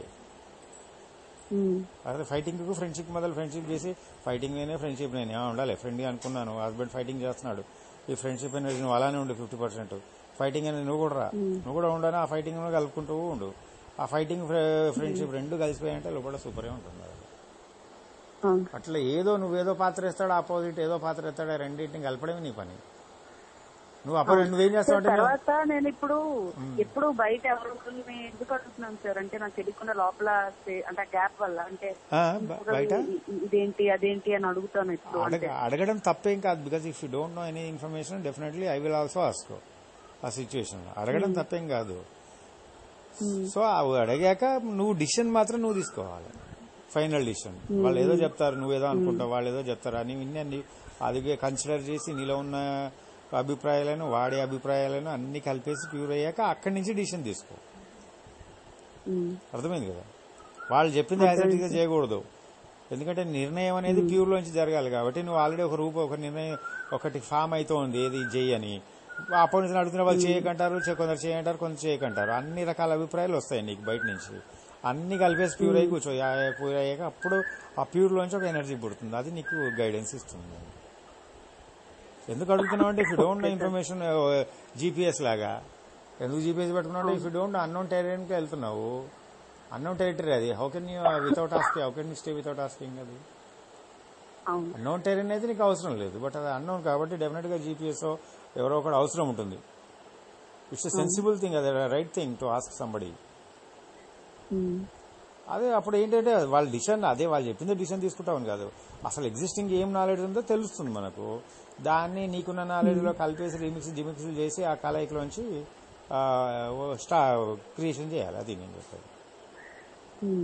ఉమ్, అదే ఫైటింగ్ కు ఫ్రెండ్షిప్ మొదలు ఫ్రెండ్షిప్ చేసి ఫైటింగ్ నేనే ఫ్రెండ్షిప్ నేనే ఆ, ఉండాలి ఫ్రెండ్ అనుకున్నాను హస్బెండ్ ఫైటింగ్ చేస్తున్నాడు ఈ ఫ్రెండ్షిప్ అనేది నువ్వు అలానే ఉండు ఫిఫ్టీ పర్సెంట్ ఫైటింగ్ అనేది నువ్వు కూడా రా నువ్వు కూడా ఉండని ఆ ఫైటింగ్ కలుపుకుంటూ ఉండు ఆ ఫైటింగ్ ఫ్రెండ్షిప్ రెండు కలిసిపోయాయంటే లోపల సూపరే ఉంటుంది అది. అవును అట్లా ఏదో నువ్వేదో పాత్ర వేస్తాడు ఆపోజిట్ ఏదో పాత్ర వేస్తాడు ఆ రెండింటిని కలపడమే నీ పని నువ్వు అప్పుడు నువ్వేం చేస్తావు అంటే నువ్వు- తర్వాత నేను ఇప్పుడు ఎప్పుడు బయట ఎవరు ఎందుకు అడుగుతున్నాను సార్ అంటే నాకు తెలియకుండా లోపల స్టే- అంటే గ్యాప్ వల్ల అంటే ఆ, బ- బయట ఇ- ఇ- ఇదేంటి అదేంటి అని అడుగుతాను ఇప్పుడు అడగ అంటే అడగడం తప్పేం కాదు because if you don't know any information definitely I will also ask ఆ సిచ్యువేషన్ అడగడం తప్పేం కాదు సో అవి అడిగాక నువ్వు డిసిషన్ మాత్రం నువ్వు తీసుకోవాలి ఫైనల్ డిసిషన్ వాళ్ళు ఏదో చెప్తారు నువ్వేదో అనుకుంటావు వాళ్ళు ఏదో చెప్తారు అని విని అన్ని అది కన్సిడర్ చేసి నీలో ఉన్న అభిప్రాయాలను వాడే అభిప్రాయాలను అన్ని కలిపేసి ప్యూర్ అయ్యాక అక్కడి నుంచి డిసిషన్ తీసుకో ఉమ్, అర్థమైంది కదా వాళ్ళు చెప్పింది యాజిటీగా చేయకూడదు ఎందుకంటే నిర్ణయం అనేది ప్యూర్ లోంచి జరగాలి కాబట్టి నువ్వు ఆల్రెడీ ఒక రూపం ఒక నిర్ణయం ఒకటి ఫామ్ అవుతోంది ఏది చెయ్యి అని అపోజిషన్ అడుగుతున్న వాళ్ళు చేయకంటారు చే- కొందరు చేయంటారు కొందరు చేయకంటారు అన్ని రకాల అభిప్రాయాలు వస్తాయి నీకు బయట నుంచి అన్ని కలిపేసి ప్యూర్ అయ్యి కూర్చో ప్యూర్ అయ్యాక అప్పుడు ఆ ప్యూర్ లోంచి ఒక ఎనర్జీ పుడుతుంది అది నీకు గైడెన్స్ ఇస్తుంది ఎందుకు అడుగుతున్నావు అంటే if you don't know information GPS లాగా ఎందుకు జీపీఎస్ పెట్టుకున్నావు అంటే ఇఫ్ యూ డోంట్ అన్నోన్ టెరియన్కి వెళ్తున్నావు అన్నోన్ టెరిటరీ అది how can you without asking how can you stay without asking అది అవును అన్నోన్ టెరియన్ అయితే నీకు అవసరం లేదు బట్ అది అన్నోన్ కాబట్టి డెఫినెట్ గా జీపీఎస్ ఎవరో ఒకటి అవసరం ఉంటుంది ఇట్స్ సెన్సిబుల్ థింగ్ అది right thing to ask somebody um, అదే అప్పుడు ఏంటంటే వాళ్ళ డిసిషన్ అదే వాళ్ళు చెప్పిందే డిసిషన్ తీసుకుంటామని కాదు అసలు ఎగ్జిస్టింగ్ ఏం నాలెడ్జ్ ఉందో తెలుస్తుంది మనకు దాన్ని నీకున్న నాలెడ్జ్ లో కలిపేసి రీమిక్స్ జిమిక్స్ చేసి ఆ కలయికలోంచి ఆ, ఓ స్టా క్రియేషన్ చేయాలి అది నేను చెప్పేది ఉమ్,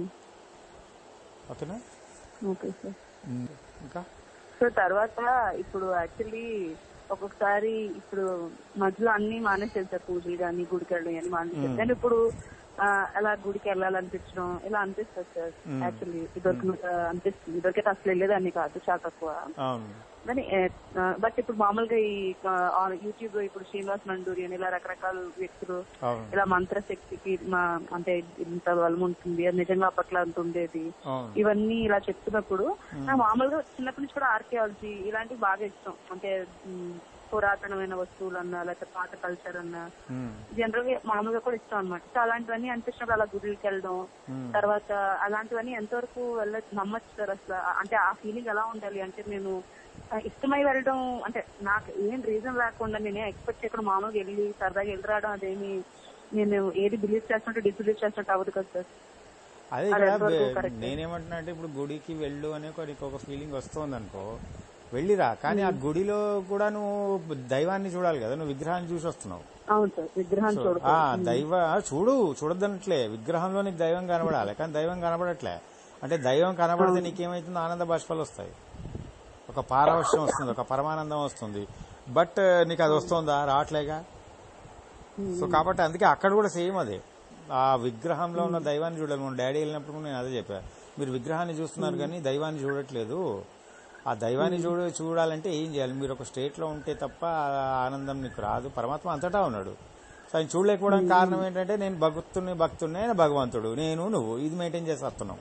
ఓకేనా ఓకే సార్ ఇంకా సో తర్వాత ఇప్పుడు యాక్చువల్లీ ఒక్కొక్కసారి ఇప్పుడు మధ్యలో అన్ని మానేసేది సార్ పూజలు కానీ గుడికి వెళ్ళడం కానీ మానేసేది కానీ ఇప్పుడు ఆ, అలా గుడికి వెళ్ళాలనిపించడం ఇలా అనిపిస్తుంది సార్ యాక్చువల్లీ ఇదివరకు అనిపిస్తుంది ఇదివరకైతే అసలు వెళ్ళేదాన్ని కాదు చాలా తక్కువ అవును కానీ బట్ ఇప్పుడు మామూలుగా ఈ యూట్యూబ్ లో ఇప్పుడు శ్రీనివాస్ నండూరి అని ఇలా రకరకాల వ్యక్తులు అవును ఇలా మంత్రశక్తికి మా అంటే ఇంత బలం ఉంటుంది అది నిజంగా అప్పట్లో అంత ఉండేది అవును ఇవన్నీ ఇలా చెప్తున్నప్పుడు నాకు మామూలుగా చిన్నప్పటి నుంచి కూడా ఆర్కియాలజీ ఇలాంటివి బాగా ఇష్టం అంటే ఉమ్, పురాతనమైన వస్తువులు అన్నా లేకపోతే పాత కల్చర్ అన్నా ఉమ్, జనరల్ గా మామూలుగా కూడా ఇష్టం అనమాట సో అలాంటివన్నీ అనిపించినప్పుడు అలా గుడికి వెళ్ళడం ఉమ్. తర్వాత అలాంటివన్నీ ఎంతవరకు వెళ్ళ నమ్మచ్చు సార్ అసలు అంటే ఆ ఫీలింగ్ ఎలా ఉండాలి అంటే నేను ఆ, ఇష్టమై వెళ్ళడం అంటే నాకు ఏం రీజన్ లేకుండా నేను ఎక్స్పెక్ట్ చేయకుండా మామూలుగా వెళ్ళి సరదాగా వెళ్ళి రావడం అదేమి నేను ఏది బిలీవ్ చేస్తుంటే డిస్బిలీవ్ చేస్తుంటే అవ్వదు కదా సార్ అదే అది ఇక్కడ ఎంతవరకు బే- correct? నేనేమంటున్నా అంటే ఇప్పుడు గుడికి వెళ్ళు అనే ఒక నీకు ఒక ఫీలింగ్ వస్తుంది అనుకో వెళ్ళిరా కానీ ఆ గుడిలో కూడా నువ్వు దైవాన్ని చూడాలి కదా నువ్వు విగ్రహాన్ని చూసి వస్తున్నావు అవును సార్ విగ్రహాన్ని చూడ ఆ దైవ చూడు చూడొద్దనట్లే విగ్రహంలో నీకు దైవం కనబడాలి కానీ దైవం కనబడట్లే అంటే దైవం కనబడితే నీకేమైతుందో ఆనంద బాష్పాలు వస్తాయి ఒక పారవశ్యం వస్తుంది ఒక పరమానందం వస్తుంది బట్ నీకు అది వస్తుందా రావట్లేగా సో కాబట్టి అందుకే అక్కడ కూడా సేమ్ అదే ఆ విగ్రహంలో ఉన్న దైవాన్ని చూడాలి మన డాడీ వెళ్ళినప్పుడు కూడా నేను అదే చెప్పా మీరు విగ్రహాన్ని చూస్తున్నారు కానీ దైవాన్ని చూడట్లేదు ఆ దైవాన్ని చూడ చూడాలంటే ఏం చేయాలి మీరు ఒక స్టేట్ లో ఉంటే తప్ప ఆ ఆనందం నీకు రాదు పరమాత్మ అంతటా ఉన్నాడు సో ఆయన చూడలేకపోవడానికి కారణం ఏంటంటే నేను భక్తుని భక్తుడిని ఆయన భగవంతుడు నేను నువ్వు ఇది మెయింటైన్ చేసి వస్తున్నావు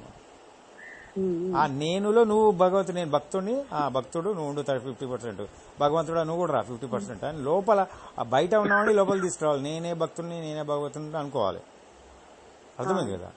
ఉమ్, ఆ నేనులో నువ్వు భగవంతుడు నేను భక్తుడిని ఆ భక్తుడు నువ్వు ఉండు ఫిఫ్టీ పర్సెంట్ భగవంతుడు నువ్వు కూడా రా ఫిఫ్టీ పర్సెంట్ అని లోపల ఆ బయట ఉన్నవాడిని లోపల తీసుకురావాలి నేనే భక్తుడిని నేనే భగవంతుడిని అనుకోవాలి అర్థమైంది కదా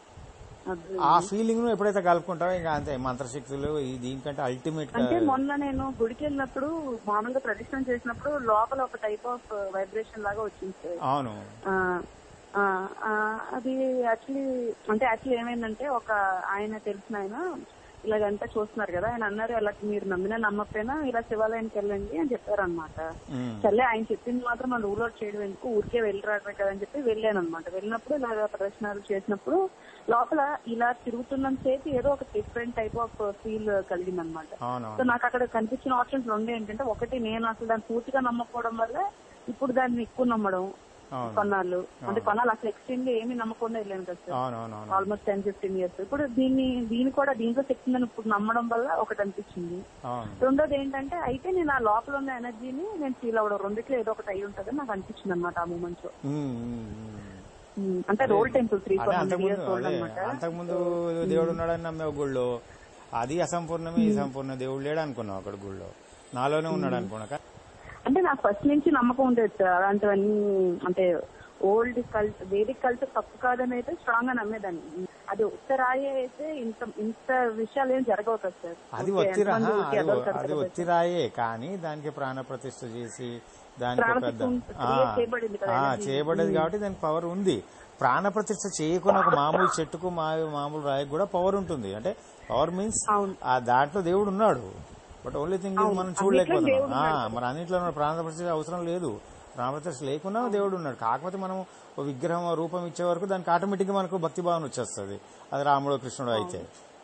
అర్థం. ఆ ఫీలింగ్ ను ఎప్పుడైతే కలుపుకుంటావో ఇంకా అంతే మంత్రశక్తులు ఈ దీనికంటే అల్టిమేట్ అంటే మొన్న నేను గుడికి వెళ్ళినప్పుడు మామూలుగా ప్రదక్షిణ చేసినప్పుడు లోపల ఒక టైప్ ఆఫ్ వైబ్రేషన్ లాగా వచ్చింది సార్ అవును ఆ, ఆ, ఆ, అది యాక్చువల్లీ అంటే యాక్చువల్లీ ఏమైందంటే ఒక ఆయన తెలిసిన ఆయన ఇలాగంతా చూస్తున్నారు కదా ఆయన అన్నారు అలా మీరు నమ్మినా నమ్మకపోయినా ఇలా శివాలయానికి వెళ్ళండి అని చెప్పారు అనమాట ఉమ్. సర్లే ఆయన చెప్పింది మాత్రం మనం రూల్ అవుట్ చేయడం ఎందుకు ఊరికే వెళ్ళి రావడం కదా అని చెప్పి వెళ్ళాను అనమాట వెళ్ళినప్పుడు ఇలాగ ప్రదర్శనలు చేసినప్పుడు లోపల ఇలా తిరుగుతున్నంత సేపు ఏదో ఒక డిఫరెంట్ టైప్ ఆఫ్ ఫీల్ కలిగింది అనమాట సో అవునవును నాకు అక్కడ కనిపించిన ఆప్షన్స్ రెండు ఏంటంటే ఒకటి నేను అసలు దాన్ని పూర్తిగా నమ్మకపోవడం వల్ల ఇప్పుడు దాన్ని ఎక్కువ నమ్మడం అవును కొన్నాళ్ళు అంటే కొన్నాళ్ళు అసలు ఎక్స్ట్రీమ్ గా ఏమీ నమ్మకుండా వెళ్ళాను కదా సార్ అవునవును ఆల్మోస్ట్ టెన్ ఫిఫ్టీన్ ఇయర్స్ ఇప్పుడు దీన్ని దీన్ని కూడా దీంట్లో శక్తి ఉందని ఇప్పుడు నమ్మడం వల్ల ఒకటి అనిపించింది అవును రెండోది ఏంటంటే అయితే నేను ఆ లోపల ఉన్న ఎనర్జీని నేను ఫీల్ అవ్వడం రెండిట్లో ఏదో ఒకటి అయి ఉంటుందని నాకు అనిపించింది అనమాట ఆ మూమెంట్ లో ఉమ్, ఉమ్, ఉమ్. ఉమ్, అంటే రోల్ టెంపుల్ త్రీ అదే ఫోర్ హండ్రెడ్ అంతకుముందు ఇయర్స్ ఓల్డ్ అదే అనమాట అంతకుముందు దేవుడు ఉన్నాడని నమ్మే ఒక గుళ్ళో అది అసంపూర్ణమే ఈ సంపూర్ణ దేవుడు లేడు అనుకున్నావు అక్కడ గుళ్ళో నాలోనే ఉన్నాడు అనుకున్నా అంటే నాకు ఫస్ట్ నుంచి నమ్మకం ఉండేది సార్ అలాంటివన్నీ అంటే ఓల్డ్ కల్చర్ వేదిక్ కల్చర్ తప్పు కాదని అయితే స్ట్రాంగ్ గా నమ్మేదాన్ని అది ఉత్తరాయే అయితే ఇంత ఇంత విషయాలు ఏం జరగవు కదా సార్ అది ఊరికే ఒత్తిరా ఎంతమంది ఊరికే అది ఎదవలు కడతారు అది కదా సార్. ఒత్తిరాయే కానీ దానికి ప్రాణ ప్రతిష్ఠ చేసి దానికి ఒక పెద్ద ప్రాణప్రతిష్ఠ ఆ, create చేయబడింది కదా ఆ, energy. చేయబడ్డది కాబట్టి దానికి పవర్ ఉంది ప్రాణ ప్రతిష్ఠ చేయకుండా ఒక మామూలు చెట్టుకు మా- మామూలు రాయికి కూడా పవర్ ఉంటుంది అంటే పవర్ మీన్స్ అవును. ఆ దాంట్లో దేవుడు ఉన్నాడు బట్ ఓన్లీ థింగ్ అవును. మనం అన్నిట్లో చూడలేకపోతున్నాం దేవుడు ఆ, ఉన్నాడు. మరి అన్నింటిలో ఉన్న ప్రాణ ప్రతిష్ఠ అవసరం లేదు ప్రాణ ప్రతిష్ఠ లేకున్నా దేవుడు ఉన్నాడు కాకపోతే మనం ఒక విగ్రహం ఓ రూపం ఇచ్చే వరకు దానికి ఆటోమేటిక్ గా మనకు భక్తి భావన వచ్చేస్తుంది అది రాముడు కృష్ణుడు అయితే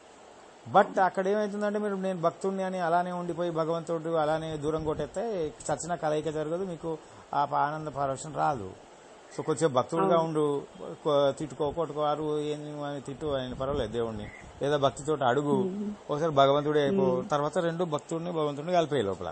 బట్ అక్కడ ఏమైతుందంటే మీరు నేను భక్తుడిని అని అలానే ఉండిపోయి భగవంతుడు అలానే దూరం కొట్టేస్తే చచ్చిన కలయిక జరగదు మీకు ఆ ఆనంద పరవశం రాదు సో కొంచెం భక్తుడిగా ఉండు కొ- తిట్టుకో కొట్టుకో అరువు ఏంది అని తిట్టు ఆయన పర్వాలేదు దేవుణ్ణి లేదా భక్తితో అడుగు ఒకసారి భగవంతుడే అయిపో తర్వాత రెండు భక్తుడిని భగవంతుడిని కలిపే లోపల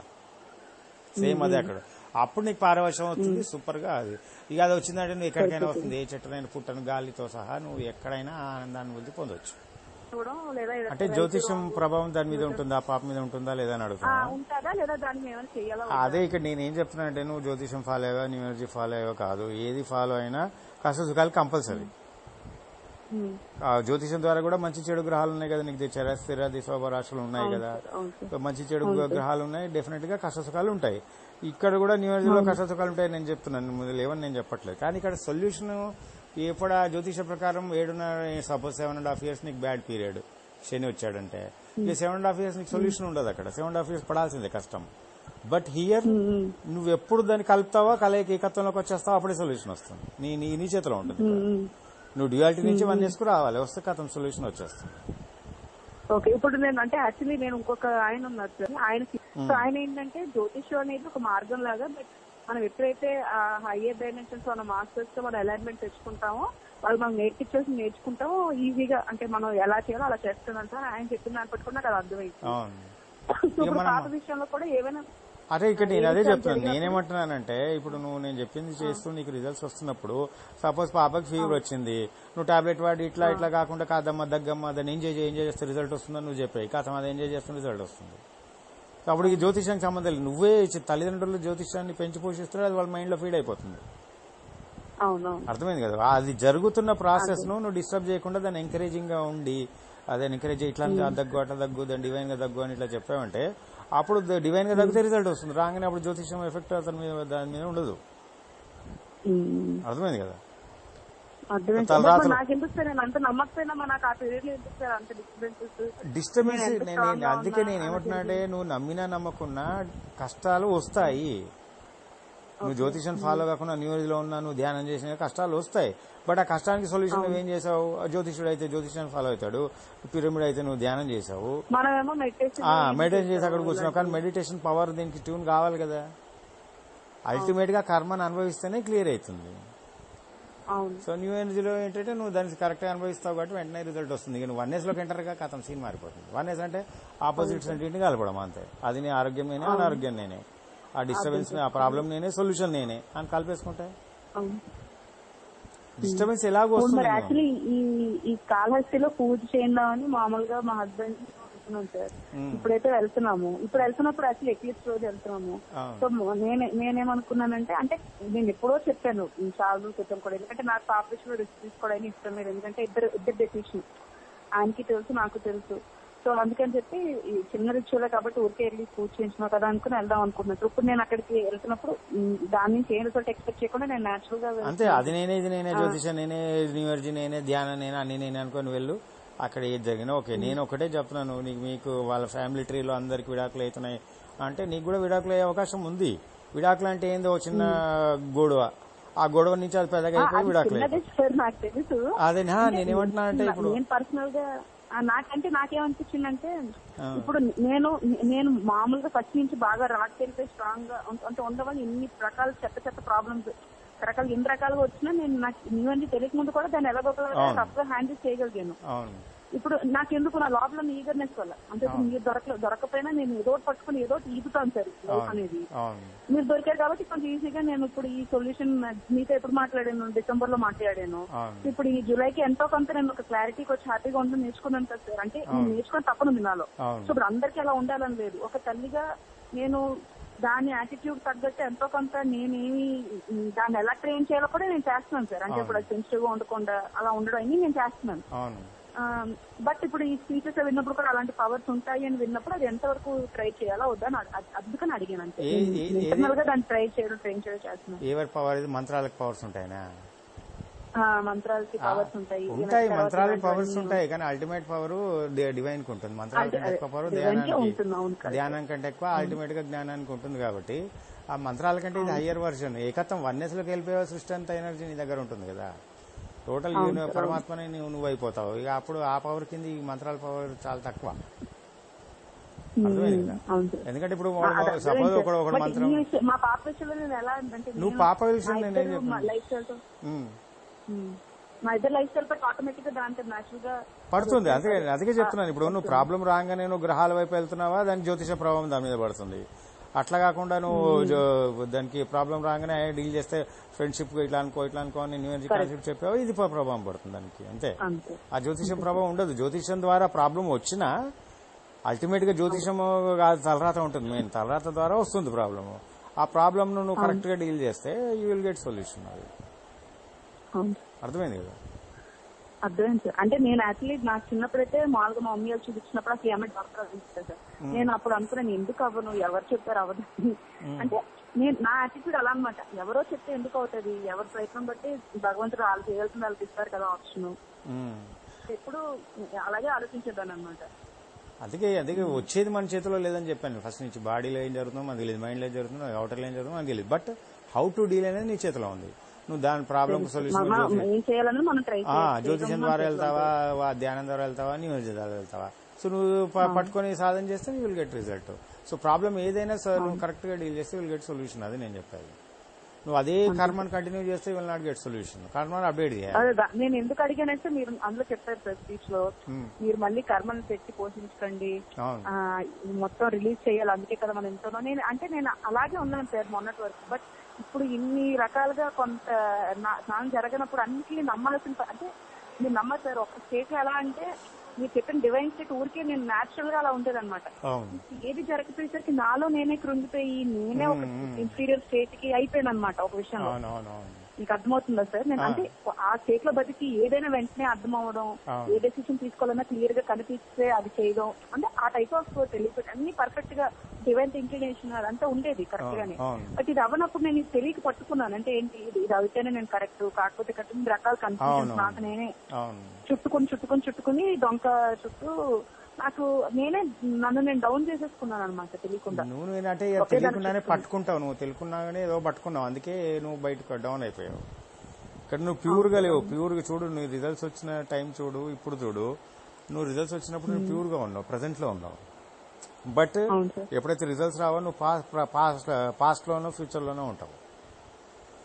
సేమ్ అదే అక్కడ అప్పుడు నీకు పారవశం వస్తుంది సూపర్ గా అది ఇక అది వచ్చిందంటే నువ్వు ఎక్కడికైనా వస్తుంది ఏ చెట్టునైనా పుట్టను గాలితో సహా నువ్వు ఎక్కడైనా ఆ ఆనందాన్ని పొంది పొందొచ్చు చూడడం లేదా ఏదైనా అంటే జ్యోతిషం ప్రభావం దాని మీద ఉంటుందా పాప మీద ఉంటుందా లేదా అని ఆ, అడుగుతున్నా ఉంటుందా లేదా దాన్ని ఏమైనా చేయాలా అదే ఇక్కడ నేను ఏం చెప్తున్నా అంటే నువ్వు జ్యోతిషం ఫాలో అయ్యవా న్యూ ఎనర్జీ ఫాలో అయ్యవా కాదు ఏది ఫాలో అయినా కష్ట సుఖాలు కంపల్సరీ ఉమ్, ఆ జ్యోతిషం ద్వారా కూడా మంచి చెడు గ్రహాలు ఉన్నాయి కదా నీకు చర స్థిర దిశోభ రాశులు ఉన్నాయి కదా అవును సార్ సో మంచి చెడు గ్రహాలు ఉన్నాయి డెఫినెట్ గా కష్ట సుఖాలు ఉంటాయి ఇక్కడ కూడా న్యూ ఎనర్జీలో కష్ట సుఖాలు ఉంటాయి నేను చెప్తున్నాను ముందు లేవని నేను చెప్పట్లేదు కానీ ఇక్కడ సొల్యూషన్ ఎప్పుడు ఆ జ్యోతిష ప్రకారం ఏడున్నర suppose seven and half years నీకు బ్యాడ్ పీరియడ్ శని వచ్చాడంటే ఈ సెవెన్ అండ్ హాఫ్ ఇయర్స్ నీకు సొల్యూషన్ ఉండదు అక్కడ సెవెన్ అండ్ హాఫ్ ఇయర్స్ పడాల్సిందే కష్టం బట్ హియర్ నువ్వు ఎప్పుడు దాన్ని కలుపుతావా కలయిక ఏకత్వంలోకి వచ్చేస్తావో అప్పుడే సొల్యూషన్ వస్తుంది నీ నీ నీ చేతిలో ఉంటుంది ఉమ్. నువ్వు డ్యూయాలిటీ నుంచి వన్ చేసుకు రావాలి వస్తే కథం సొల్యూషన్ వచ్చేస్తుంది ఓకే ఇప్పుడు నేను అంటే యాక్చువల్లీ నేను ఇంకొక ఆయన ఉన్నారు సార్ ఆయనకి సో ఆయన ఏంటంటే జ్యోతిష్యం అనేది ఒక మార్గం లాగా బట్ మనం ఎప్పుడైతే ఆ హైయర్ డైమెన్షన్స్ మన మాస్టర్స్ తో మనం అలైన్మెంట్ తెచ్చుకుంటామో వాళ్ళు మనం నేర్పించేసి నేర్చుకుంటామో ఈజీగా అంటే మనం ఎలా చేయాలో అలా చేస్తుందంట ఆయన చెప్పిన దాన్ని బట్టి కూడా నాకు అది అర్థమైంది అవును సో ఇప్పుడు మనం- పాత విషయంలో కూడా ఏమైనా అదే ఇక్కడ నేను అదే ఏం చెప్తున్నాను జరిగినప్పుడు- నేనేమంటున్నానంటే ఇప్పుడు నువ్వు నేను చెప్పింది చేస్తూ నీకు రిజల్ట్స్ వస్తున్నప్పుడు సపోజ్ పాపకి ఫీవర్ వచ్చింది నువ్వు టాబ్లెట్ వాడి ఇట్లా ఇట్లా కాకుండా కాదమ్మా దగ్గమ్మ దాన్ని ఎంజాయ్ చేయి ఎంజాయ్ చేస్తే రిజల్ట్ వస్తుందని నువ్వు చెప్పాయి కాదమ్మా అది ఎంజాయ్ చేస్తే రిజల్ట్ వస్తుంది సో అప్పుడు ఈ జ్యోతిష్యానికి సంబంధం లేదు నువ్వే చి- తల్లిదండ్రులు జ్యోతిష్యాన్ని పెంచి పోషిస్తే అది వాళ్ళ మైండ్ లో ఫీడ్ అయిపోతుంది అవునవును అర్థమైంది కదా అది జరుగుతున్న ప్రాసెస్ ను నువ్వు డిస్టర్బ్ చేయకుండా దాన్ని ఎంకరేజింగ్ గా ఉండి అదే ఎంకరేజ్ ఇట్లా దగ్గు అట్లా దగ్గు దాని డివైన్ గా దగ్గు అని ఇట్లా చెప్పామంటే అప్పుడు డివైన్ గా తగ్గితే రిజల్ట్ వస్తుంది రాగానే అప్పుడు జ్యోతిష్యం ఎఫెక్ట్ అతని మీద దాని మీద ఉండదు ఉమ్. అర్థమైంది కదా అర్థమైంది తలరాత్రులు. నాకు ఎందుకు సార్ నేను అంత నమ్మకపోయినా మా నాకు ఆ పీరియడ్ లో ఎందుకు సార్ అంత డిస్టర్బెన్సెస్ డిస్టర్బెన్స్ నేను ఎంత నేను strong గా అందుకే ఉన్నా, నేను అలా ఏమంటున్నా అంటే నువ్వు నమ్మినా నమ్మకున్నా కష్టాలు వస్తాయి నువ్వు జ్యోతిషం ఫాలో కాకుండా న్యూ లో ఉన్నా నువ్వు ధ్యానం చేసిన కష్టాలు వస్తాయి బట్ ఆ కష్టానికి సొల్యూషన్ నువ్వేం చేసావు జ్యోతిషుడు అయితే జ్యోతిషాన్ని ఫాలో అవుతాడు పిరమిడ్ అయితే నువ్వు ధ్యానం చేసావు మనమేమో మెడిటేషన్ మెడిటేషన్ చేసి అక్కడ కూర్చున్నావు కానీ మెడిటేషన్ పవర్ దీనికి ట్యూన్ కావాలి కదా అల్టిమేట్ గా కర్మను అనుభవిస్తేనే క్లియర్ అవుతుంది అవును సో న్యూ ఎనర్జీలో ఏంటంటే నువ్వు దానికి కరెక్ట్గా అనుభవిస్తావు కాబట్టి వెంటనే రిజల్ట్ వస్తుంది ఇక నువ్వు వన్ లోకి ఎంటర్గా కథం సీన్ మారిపోతుంది వన్ ఎస్ అంటే ఆపోజిట్స్ రెండింటిని కలపడం అంతే అది నీ ఆరోగ్యం నేనే అనారోగ్యం నేనే ఆ డిస్టర్బెన్స్ ఆ ప్రాబ్లం నేనే సొల్యూషన్ నేనే అని కలిపేసుకుంటే అవును డిస్టర్బెన్స్ ఎలాగో అవును, వస్తుంది మరి నీకు. యాక్చువల్లీ ఈ ఈ కాళహస్తిలో పూజ చేద్దామని మామూలుగా మా హస్బెండ్ వెళ్తున్నాం సార్ ఇప్పుడైతే వెళ్తున్నాము ఇప్పుడు వెళ్తున్నప్పుడు యాక్చువల్లీ ఎక్లిప్స్ రోజు వెళ్తున్నాము అవును. సో నేనే నేనేమనుకున్నానంటే అంటే నేను ఎప్పుడో చెప్పాను చాలా రోజుల క్రితం కూడా ఎందుకంటే నాకు ఆపరేషన్ రిస్క్ తీసుకోవడానికి ఇష్టం లేదు ఎందుకంటే ఇద్దరు ఇద్దరు డెసిషన్ ఆయనకి తెలుసు నాకు తెలుసు సో అందుకని చెప్పి ఈ చిన్న రిచువల్ కాబట్టి ఊరికే వెళ్ళి పూజ చేయించినా కదా అనుకుని వెళ్దాం అనుకున్నాను సో ఇప్పుడు నేను అక్కడికి వెళ్తున్నప్పుడు ఉమ్, దాని నుంచి ఏం రిజల్ట్ ఎక్స్పెక్ట్ చేయకుండా నేను నేచురల్ గా వెళ్తున్నాను. అంతే అది నేనే ఇది నేనే జ్యోతిషం నేనే న్యూ ఎనర్జీ నేనే ధ్యానం నేనే అన్ని నేనే అనుకొని వెళ్ళు అక్కడ ఏది జరిగినా ఓకే నేను ఒకటే చెప్తున్నాను నీకు మీకు వాళ్ళ ఫ్యామిలీ ట్రీలో అందరికి విడాకులు అవుతున్నాయి అంటే నీకు కూడా విడాకులు అయ్యే అవకాశం ఉంది విడాకులు అంటే ఏందో ఓ చిన్న గొడవ ఆ గొడవ నుంచి అది పెద్దగా ఆ, అయిపోయి అది విడాకులు చిన్నదే అయిపోయి సార్ నాకు తెలుసు అదే నా నేనేమంటున్నా అంటే ఇప్పుడు నేను పర్సనల్ గా ఆ, నాకంటే నాకేమనిపించిందంటే ఆ. ఇప్పుడు నేను నేను మామూలుగా ఫస్ట్ నుంచి బాగా రాక్ వెళ్ళిపోయి స్ట్రాంగ్ గా ఉం- అంటే ఉండవని ఎన్ని రకాల చెత్త చెత్త ప్రాబ్లమ్స్ రకాలు ఎన్ని రకాలుగా వచ్చినా నేను నాకు ఇవన్నీ తెలియక ముందు కూడా దాన్ని ఎలాగోలా అవును. రఫ్ గా హ్యాండిల్ చేయగలిగాను అవును ఇప్పుడు నాకెందుకు నా లోపల ఈగర్నెస్ వల్ల అంటే ఇప్పుడు మీరు దొరక దొరకపోయినా నేను ఏదో ఒకటి పట్టుకుని ఏదో ఒకటి ఈదుతాను సార్ లైఫ్ అనేది అవును మీరు దొరికారు కాబట్టి కొంచెం ఈజీగా నేను ఇప్పుడు ఈ సొల్యూషన్ మీతో ఎప్పుడు మాట్లాడాను డిసెంబర్ లో మాట్లాడాను అవును. ఇప్పుడు ఈ జూలైకి ఎంతో కొంత నేను ఒక క్లారిటీకి వచ్చి హ్యాపీగా ఉండడం నేర్చుకున్నాను కదా సార్ అంటే నేను నేర్చుకుని తప్పనుంది నాలో అవును. సో ఇప్పుడు అందరికీ అలా ఉండాలని లేదు ఒక తల్లిగా నేను దాని యాటిట్యూడ్ తగ్గట్టు ఎంతో కొంత నేనేమి ఉమ్, దాన్ని ఎలా ట్రైన్ చేయాలో కూడా నేను చేస్తున్నాను సార్ అంటే ఇప్పుడు సెన్సిటివ్ గా ఉండకుండా అలా ఉండడం అన్ని నేను చేస్తున్నాను అవును బట్ ఇప్పుడు ఈ స్పీచెస్ విన్నప్పుడు కూడా అలాంటి పవర్స్ ఉంటాయి అని విన్నప్పుడు అది ఎంతవరకు ట్రై చేయాలా వద్దా అని అడ్- అడ్- అందుకని అడిగాను అంతే ఏ- ఏ- ఏది- ఇంటర్నల్ గా దాన్ని ట్రై చేయడం ట్రైన్ చేయడం చేస్తున్నాను ఎవరి పవర్ ఇది మంత్రాలకు పవర్స్ ఉంటాయినా ఆ, మంత్రాలకి పవర్స్ ఉంటాయి ఉంటాయి తర్వాత మంత్రాలకు ఇలాంటివన్నీ పవర్స్ ఉంటాయి కానీ అల్టిమేట్ పవర్ డివైన్ కి ఉంటుంది మంత్రాల అదే, కంటే ఎక్కువ పవర్ divine కే ధ్యానానికి ఉంటుంది, అవును కదా. ధ్యానం కంటే ఎక్కువ అల్టిమేట్ గా జ్ఞానానికి ఉంటుంది కాబట్టి ఆ మంత్రాల కంటే ఇది హయ్యర్ వర్షన్ ఏకత్వం వన్నెస్ లోకి వెళ్ళిపోయే సృష్టి అంత ఎనర్జీ నీ దగ్గర ఉంటుంది కదా టోటల్ పరమాత్మని నువ్వు నువ్వు అయిపోతావు ఇక అప్పుడు ఆ పవర్ కింద ఈ మంత్రాల పవర్ చాలా తక్కువ అర్థమైంది కదా అవును సార్. ఎందుకంటే ఇప్పుడు ఆ, అది సపోజ్ అర్థమైంది ఒకడు సార్. ఒకడు బట్ మంత్రం ఈ విషయం- మా పాప విషయంలో నేను ఎలా అంటే నువ్వు పాప విషయం నేనేం చెప్పాను? లైఫ్ స్టైల్ తో ఉమ్. ఉమ్. మా ఇద్దరు లైఫ్ స్టైల్ పట్టి ఆటోమేటిక్ గా దాంట్లో న్యాచురల్ గా పడుతుంది అందుకే అందుకే చెప్తున్నాను ఇప్పుడు నువ్వు ప్రాబ్లం రాగానే నువ్వు గ్రహాల వైపు వెళ్తున్నావా దాని జ్యోతిష ప్రభావం దాని మీద పడుతుంది అట్లా కాకుండా నువ్వు జో- దానికి ప్రాబ్లం రాగానే డీల్ చేస్తే ఫ్రెండ్షిప్ ఇట్లా అనుకో ఇట్లా అనుకో అని న్యూ ఎనర్జీ కాన్సెప్ట్ చెప్పావు ఇది ప- ప్రభావం పడుతుంది దానికి అంతే అంతే ఆ జ్యోతిషం ప్రభావం ఉండదు జ్యోతిషం ద్వారా ప్రాబ్లం వచ్చినా అల్టిమేట్ గా జ్యోతిషం కాదు తలరాత ఉంటుంది మెయిన్ తలరాత ద్వారా వస్తుంది ప్రాబ్లమ్ ఆ ప్రాబ్లమ్ నువ్వు కరెక్ట్ గా డీల్ చేస్తే యూ విల్ గెట్ సొల్యూషన్ అది అవును అర్థమైంది కదా అర్థమైంది సార్ అంటే నేను యాక్చువల్లీ నాకు చిన్నప్పుడైతే మామూలుగా మా మమ్మీ వాళ్ళు చూపించినప్పుడు అసలు ఏమైనా డాక్టర్ అనిపిస్తుంది సార్ నేను అప్పుడు అనుకున్నాను ఎందుకు అవ్వను ఎవరు చెప్పారు అవ్వదు అంటే నేను నా యాటిట్యూడ్ అలా అనమాట ఎవరో చెప్తే ఎందుకు అవుతుంది ఎవరి ప్రయత్నం బట్టి భగవంతుడు వాళ్ళు చేయాల్సిన వాళ్ళకి ఇస్తారు కదా ఆప్షన్ ఉమ్. ఎప్పుడు అలాగే ఆలోచించేదాన్ని అనమాట అందుకే అందుకే వచ్చేది మన చేతిలో లేదని చెప్పాను ఫస్ట్ నుంచి బాడీలో ఏం జరుగుతుందో మనకు తెలియదు మైండ్లో ఏం జరుగుతుందో అవుటర్లో ఏం జరుగుతుందో మనకు తెలియదు బట్ హౌ టు డీల్ అనేది నీ చేతిలో ఉంది నువ్వు దాని ప్రాబ్లం సొల్యూషన్ మనం ఏం చేయాలని మనం ట్రై ఆ, జ్యోతిషం ద్వారా వెళ్తావా వా ధ్యానం ద్వారా వెళ్తావా నీ ద్వారా వెళ్తావా సో నువ్వు ప- పట్టుకొని సాధన చేస్తే you will get result so problem ఏదైనా సార్ నువ్వు కరెక్ట్ గా డీల్ చేస్తే విల్ గెట్ సొల్యూషన్ అది నేను చెప్పేది నువ్వు అదే కర్మను కంటిన్యూ చేస్తే విల్ నాట్ గెట్ సొల్యూషన్ కర్మను అప్డేట్ చేయాలి అదే దా- నేను ఎందుకు అడిగానంటే మీరు అందులో చెప్పారు సార్ స్పీచ్ లో మీరు మళ్ళీ కర్మను పెట్టి పోషించకండి అవును ఆ, ఇది మొత్తం రిలీజ్ చేయాలి అందుకే కదా మనం ఎంతనో నేను అంటే నేను అలాగే ఉన్నాను సార్ మొన్నటి వరకు బట్ ఇప్పుడు ఇన్ని రకాలుగా కొంత నా- స్నానం జరగనప్పుడు అన్నిటిని నమ్మాల్సిన ప- అంటే మీరు నమ్మరు సార్ ఒక స్టేట్ ఎలా అంటే మీరు చెప్పిన డివైన్ స్టేట్ ఊరికే నేను నేచురల్ గా అలా ఉండేది అనమాట అవును ఏది జరగపోయేసరికి నాలో నేనే కృంగిపోయి నేనే ఒక ఇన్ఫీరియర్ స్టేట్ కి అయిపోయాను అనమాట ఒక విషయంలో అవును అవును అవును మీకు అర్థమవుతుందా సార్ నేను అంటే ఆ స్టేట్ లో బతికి ఏదైనా వెంటనే అర్థం అవ్వడం అవును. ఏ డెసిషన్ తీసుకోవాలన్నా క్లియర్ గా కనిపిస్తే అది చేయడం అంటే ఆ టైప్ ఆఫ్ తెలియదు అన్ని పర్ఫెక్ట్ గా డివైన్ ఇంక్లినేషన్ అదంతా ఉండేది కరెక్ట్ గానే అవును. బట్ ఇది అవ్వనప్పుడు నేను ఇది తెలియక పట్టుకున్నాను అంటే ఏంటి ఇది ఇది అయితేనే నేను కరెక్ట్ కాకపోతే కరెక్ట్ ఇన్ని రకాల కన్ఫ్యూజన్స్ అవును. నాకు నేనే అవును చుట్టుకుని చుట్టుకుని చుట్టుకుని డొంక చుట్టూ నాకు నేనే నన్ను నేను డౌన్ చేసేసుకున్నాను అనమాట తెలియకుండా నువ్వు ఏంటంటే ఒకే దానికి తెలియకుండానే పట్టుకుంటావు నువ్వు తెలియకుండానే ఏదో పట్టుకున్నావు అందుకే నువ్వు బయటకు డౌన్ అయిపోయావు ఇక్కడ నువ్వు ప్యూర్ గా లేవు ప్యూర్ గా చూడు నీ రిజల్ట్స్ వచ్చిన టైం చూడు ఇప్పుడు చూడు నువ్వు రిజల్ట్స్ వచ్చినప్పుడు నువ్వు ప్యూర్ గా ఉన్నావు ప్రజెంట్ లో ఉన్నావు బట్ అవును సార్ ఎప్పుడైతే రిజల్ట్స్ రావో నువ్వు పాస్ట్ పాస్ట్ లోనో ఫ్యూచర్ లోనో ఉంటావు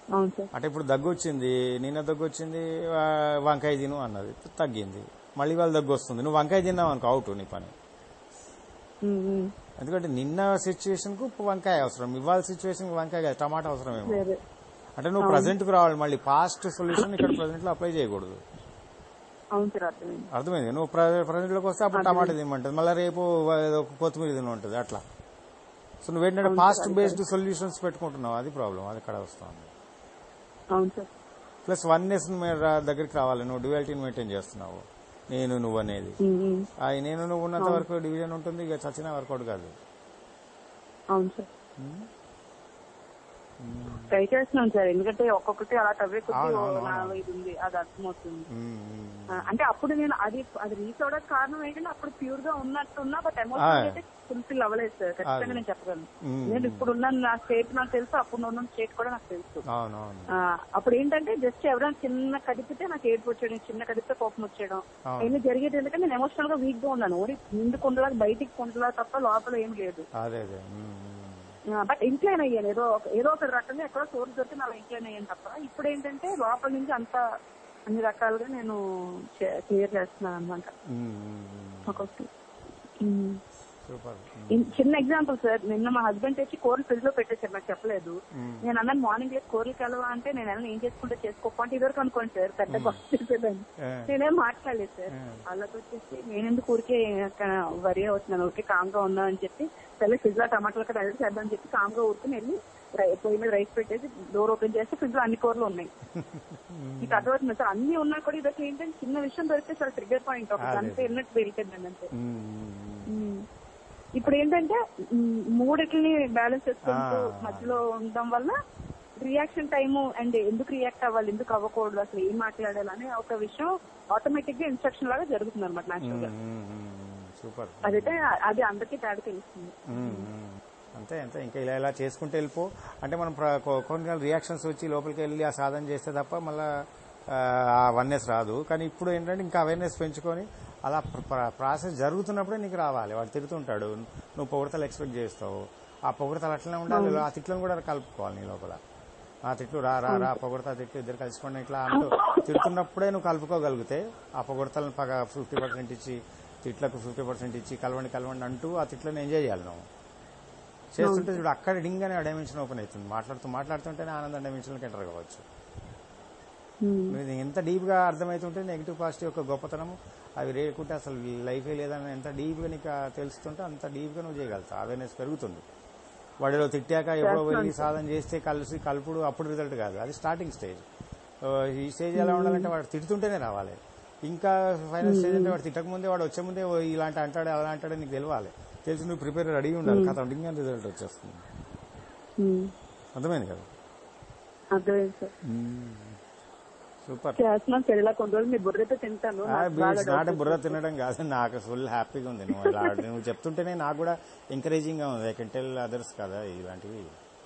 అవును సార్ అంటే ఇప్పుడు దగ్గు వచ్చింది నిన్న దగ్గు వచ్చింది ఆ, వంకాయ తిను అన్నది తగ్గింది మళ్ళీ వాళ్ళ దగ్గు వస్తుంది నువ్వు వంకాయ తిన్నావు అనుకో అవుట్ నీ పని ఉమ్, ఉమ్. ఎందుకంటే నిన్న సిచ్యువేషన్ కు వంకాయ అవసరం ఇవాళ సిచ్యువేషన్ వంకాయ కాదు టమాటా అవసరమేమో సరే అంటే నువ్వు ప్రజెంట్ కు రావాలి మళ్ళీ పాస్ట్ సొల్యూషన్ ఇక్కడ ప్రజెంట్ లో అప్లై చేయకూడదు అవును సార్ అర్థమైంది అర్థమైంది నువ్వు ప్రజెంట్ లోకి వస్తే అప్పుడు టమాటా తినమంటుంది మళ్ళీ రేపు ఏదో ఒక కొత్తిమీర తినమంటుంది అట్లా సో నువ్వు ఏంటంటే పాస్ట్ బేస్డ్ సొల్యూషన్స్ పెట్టుకుంటున్నావు అది ప్రాబ్లం అది ఇక్కడ వస్తుంది అవును సార్ ప్లస్ వన్నెస్ దగ్గరికి రావాలి నువ్వు డ్యూయాలిటీని మెయింటైన్ చేస్తున్నావు నేను నువ్వు అనేది ఉమ్, ఉమ్. ఆ నేను నువ్వు ఉన్నంత వరకు డివిజన్ ఉంటుంది ఇక చచ్చిన వర్కౌట్ కాదు అవును సార్ ట్రై చేస్తున్నాను సార్ ఎందుకంటే ఒక్కొక్కటి అలా తవ్వే కొద్ది అవును, అవును, నా అవును. ఇది ఉంది అది అర్థమవుతుంది ఉమ్, ఉమ్. ఆ, అంటే అప్పుడు నేను అది అది రీచ్ అవడానికి కారణం ఏంటంటే అప్పుడు ప్యూర్ గా ఉన్నట్టున్నా బట్ ఎమోషన్ అయితే ఫుల్ఫిల్ అవ్వలేదు సార్ ఖచ్చితంగా నేను చెప్పగలను ఉమ్. నేను ఇప్పుడు ఉన్న నా స్టేట్ నాకు తెలుసు అప్పుడు ఉన్న స్టేట్ కూడా నాకు తెలుసు అవును అవును ఆ, అప్పుడు ఏంటంటే జస్ట్ ఎవరైనా చిన్న కదిపితే నాకు ఏడుపు వచ్చేయడం చిన్న కదిపితే కోపం వచ్చేయడం అవును. ఇవన్నీ జరిగేది ఎందుకంటే నేను ఎమోషనల్ గా వీక్ గా ఉన్నాను ఓన్లీ ముందు కొండలా బయటికి కొండలా తప్ప లోపల ఏం లేదు అదే అదే ఉమ్, ఉమ్. బట్ ఇంక్లైన్ అయ్యాను ఏదో ఒక- ఏదో ఒక రకంగా ఎక్కడో సోర్స్ దొరికి అలా ఇంక్లైన్ అయ్యాను తప్ప ఇప్పుడు ఏంటంటే లోపల నుంచి అంత అన్ని రకాలుగా నేను క్లియర్ చేస్తున్నాను అనమాట ఉమ్, ఉమ్, ఉమ్. ఒక్కొక్కటి ఉమ్. సూపర్ ఉమ్, ఇన్- చిన్న ఎగ్జాంపుల్ సార్ నిన్న మా హస్బెండ్ తెచ్చి కూరలు ఫ్రిడ్జ్ లో పెట్టేశారు నాకు చెప్పలేదు ఉమ్. నేను అన్నాను మార్నింగ్ లేచి కూరలు కలవా అంటే నేను ఏమైనా ఏం చేసుకుంటే చేసుకోపో అంటే ఇదివరకు అనుకోండి సార్ పెద్ద గొప్ప చేసేదాన్ని ఏ, నేనేం మాట్లాడలేదు సార్ ఏ. వాళ్ళకి వచ్చేసి నేనెందుకు ఊరికే వరి అవుతున్నాను ఊరికే కామ్ గా ఉన్నా అని చెప్పి సరే ఫ్రిడ్జ్ లో టమాటాలు కూడా రెడీ చేద్దాం చెప్పి కామ్ గా ఊరుకుని వెళ్ళి రై- పొయ్యి మీద రైస్ పెట్టేసి డోర్ ఓపెన్ చేస్తే ఫ్రిడ్జ్ లో అన్ని కూరలు ఉన్నాయి మీకు అర్థమవుతుంది సార్ అన్ని ఉన్నా కూడా ఇదొక ఏంటంటే చిన్న విషయం దొరికితే చాలా ట్రిగ్గర్ పాయింట్ ఒక అదే. గంట వెళ్ళినట్టు వెళ్ళిపోయిందండి అంతే ఉమ్, ఉమ్, ఉమ్. ఉమ్. ఇప్పుడు ఏంటంటే ఉమ్, మూడిటిని బ్యాలెన్స్ చేసుకుంటూ ఆ. మధ్యలో ఉండడం వల్ల రియాక్షన్ టైము అండ్ ఎందుకు రియాక్ట్ అవ్వాలి ఎందుకు అవ్వకూడదు అసలు ఏం మాట్లాడాలి అనే ఒక విషయం ఆటోమేటిక్ గా ఇన్స్ట్రక్షన్ లాగా జరుగుతుంది అనమాట న్యాచురల్ గా ఉమ్, ఉమ్, ఉమ్. సూపర్ అదైతే అది అందరికీ తేడా తెలుస్తుంది ఉమ్, ఉమ్. అంతే అంతే ఇంకా ఇలా ఇలా చేసుకుంటూ వెళ్ళిపో అంటే మనం ప్ర- కొ- కొన్ని రియాక్షన్స్ వచ్చి లోపలికి వెళ్ళి ఆ సాధన చేస్తే తప్ప మళ్ళా ఆ అవేర్నెస్ రాదు కానీ ఇప్పుడు ఏంటంటే ఇంకా అవేర్నెస్ పెంచుకొని అలా ప్ర- ప్రాసెస్ జరుగుతున్నప్పుడే నీకు రావాలి వాడు తిడుతుంటాడు నువ్వు పొగడతలు ఎక్స్పెక్ట్ చేస్తావు ఆ పొగడతలు అట్లనే ఉండాలి ఆ తిట్లను కూడా కలుపుకోవాలి నీ లోపల ఆ తిట్లు రా రా రా పొగడతా తిట్లు ఇద్దరు కలుసుకోండి ఇట్లా అంటూ తిడుతున్నప్పుడే నువ్వు కలుపుకోగలిగితే ఆ పొగడతలను పగ ఫిఫ్టీ పర్సెంట్ ఇచ్చి తిట్లకు ఫిఫ్టీ పర్సెంట్ ఇచ్చి కలవండి కలవండి అంటూ ఆ తిట్లను ఎంజాయ్ చేయాలి నువ్వు చేస్తుంటే ఇప్పుడు అక్కడ డింగ్ అనే డైమెన్షన్ ఓపెన్ అవుతుంది మాట్లాడుతూ మాట్లాడుతుంటేనే ఆనందం డైమెన్షన్కి ఎంటర్ కావచ్చు ఉమ్. నువ్వు ఎంత డీప్ గా అర్థమవుతుంటే నెగిటివ్ పాజిటివ్ యొక్క గొప్పతనం అవి లేకుంటే అసలు లైఫే లేదని ఎంత డీప్ గా నీకు తెలుస్తుంటే అంత డీప్ గా నువ్వు చేయగలుగుతావు అవేర్నెస్ పెరుగుతుంది వాడిలో తిట్టాక ఎప్పుడో వెళ్ళి సాధన చేస్తే కలిసి కలుపుడు అప్పుడు రిజల్ట్ కాదు అది స్టార్టింగ్ స్టేజ్ ఈ స్టేజ్ ఎలా ఉండాలంటే వాడు తిడుతుంటేనే రావాలి ఇంకా ఫైనల్ స్టేజ్ అంటే వాడు తిట్టక ముందే వాడు వచ్చే ముందే ఓ ఇలాంటి అంటాడు అలా అంటాడు నీకు తెలియాలి తెలిసి నువ్వు ప్రిపేర్ రెడీ ఉండాలి కథ డింగ్ అని రిజల్ట్ వచ్చేస్తుంది ఉమ్. అర్థమైంది కదా అర్థమైంది సార్ సూపర్ చేస్తున్నాను సార్ ఇలా కొన్ని రోజులు మీ బుర్రతో తింటాను నాకు బాగా నాట్ డౌట్ బుర్ర తినడం కాదు నాకు ఫుల్ హ్యాపీగా ఉంది నువ్వు ఇలా నువ్వు చెప్తుంటేనే నాకు కూడా ఎంకరేజింగ్ గా ఉంది ఐ కెన్ టెల్ అదర్స్ కదా ఇలాంటివి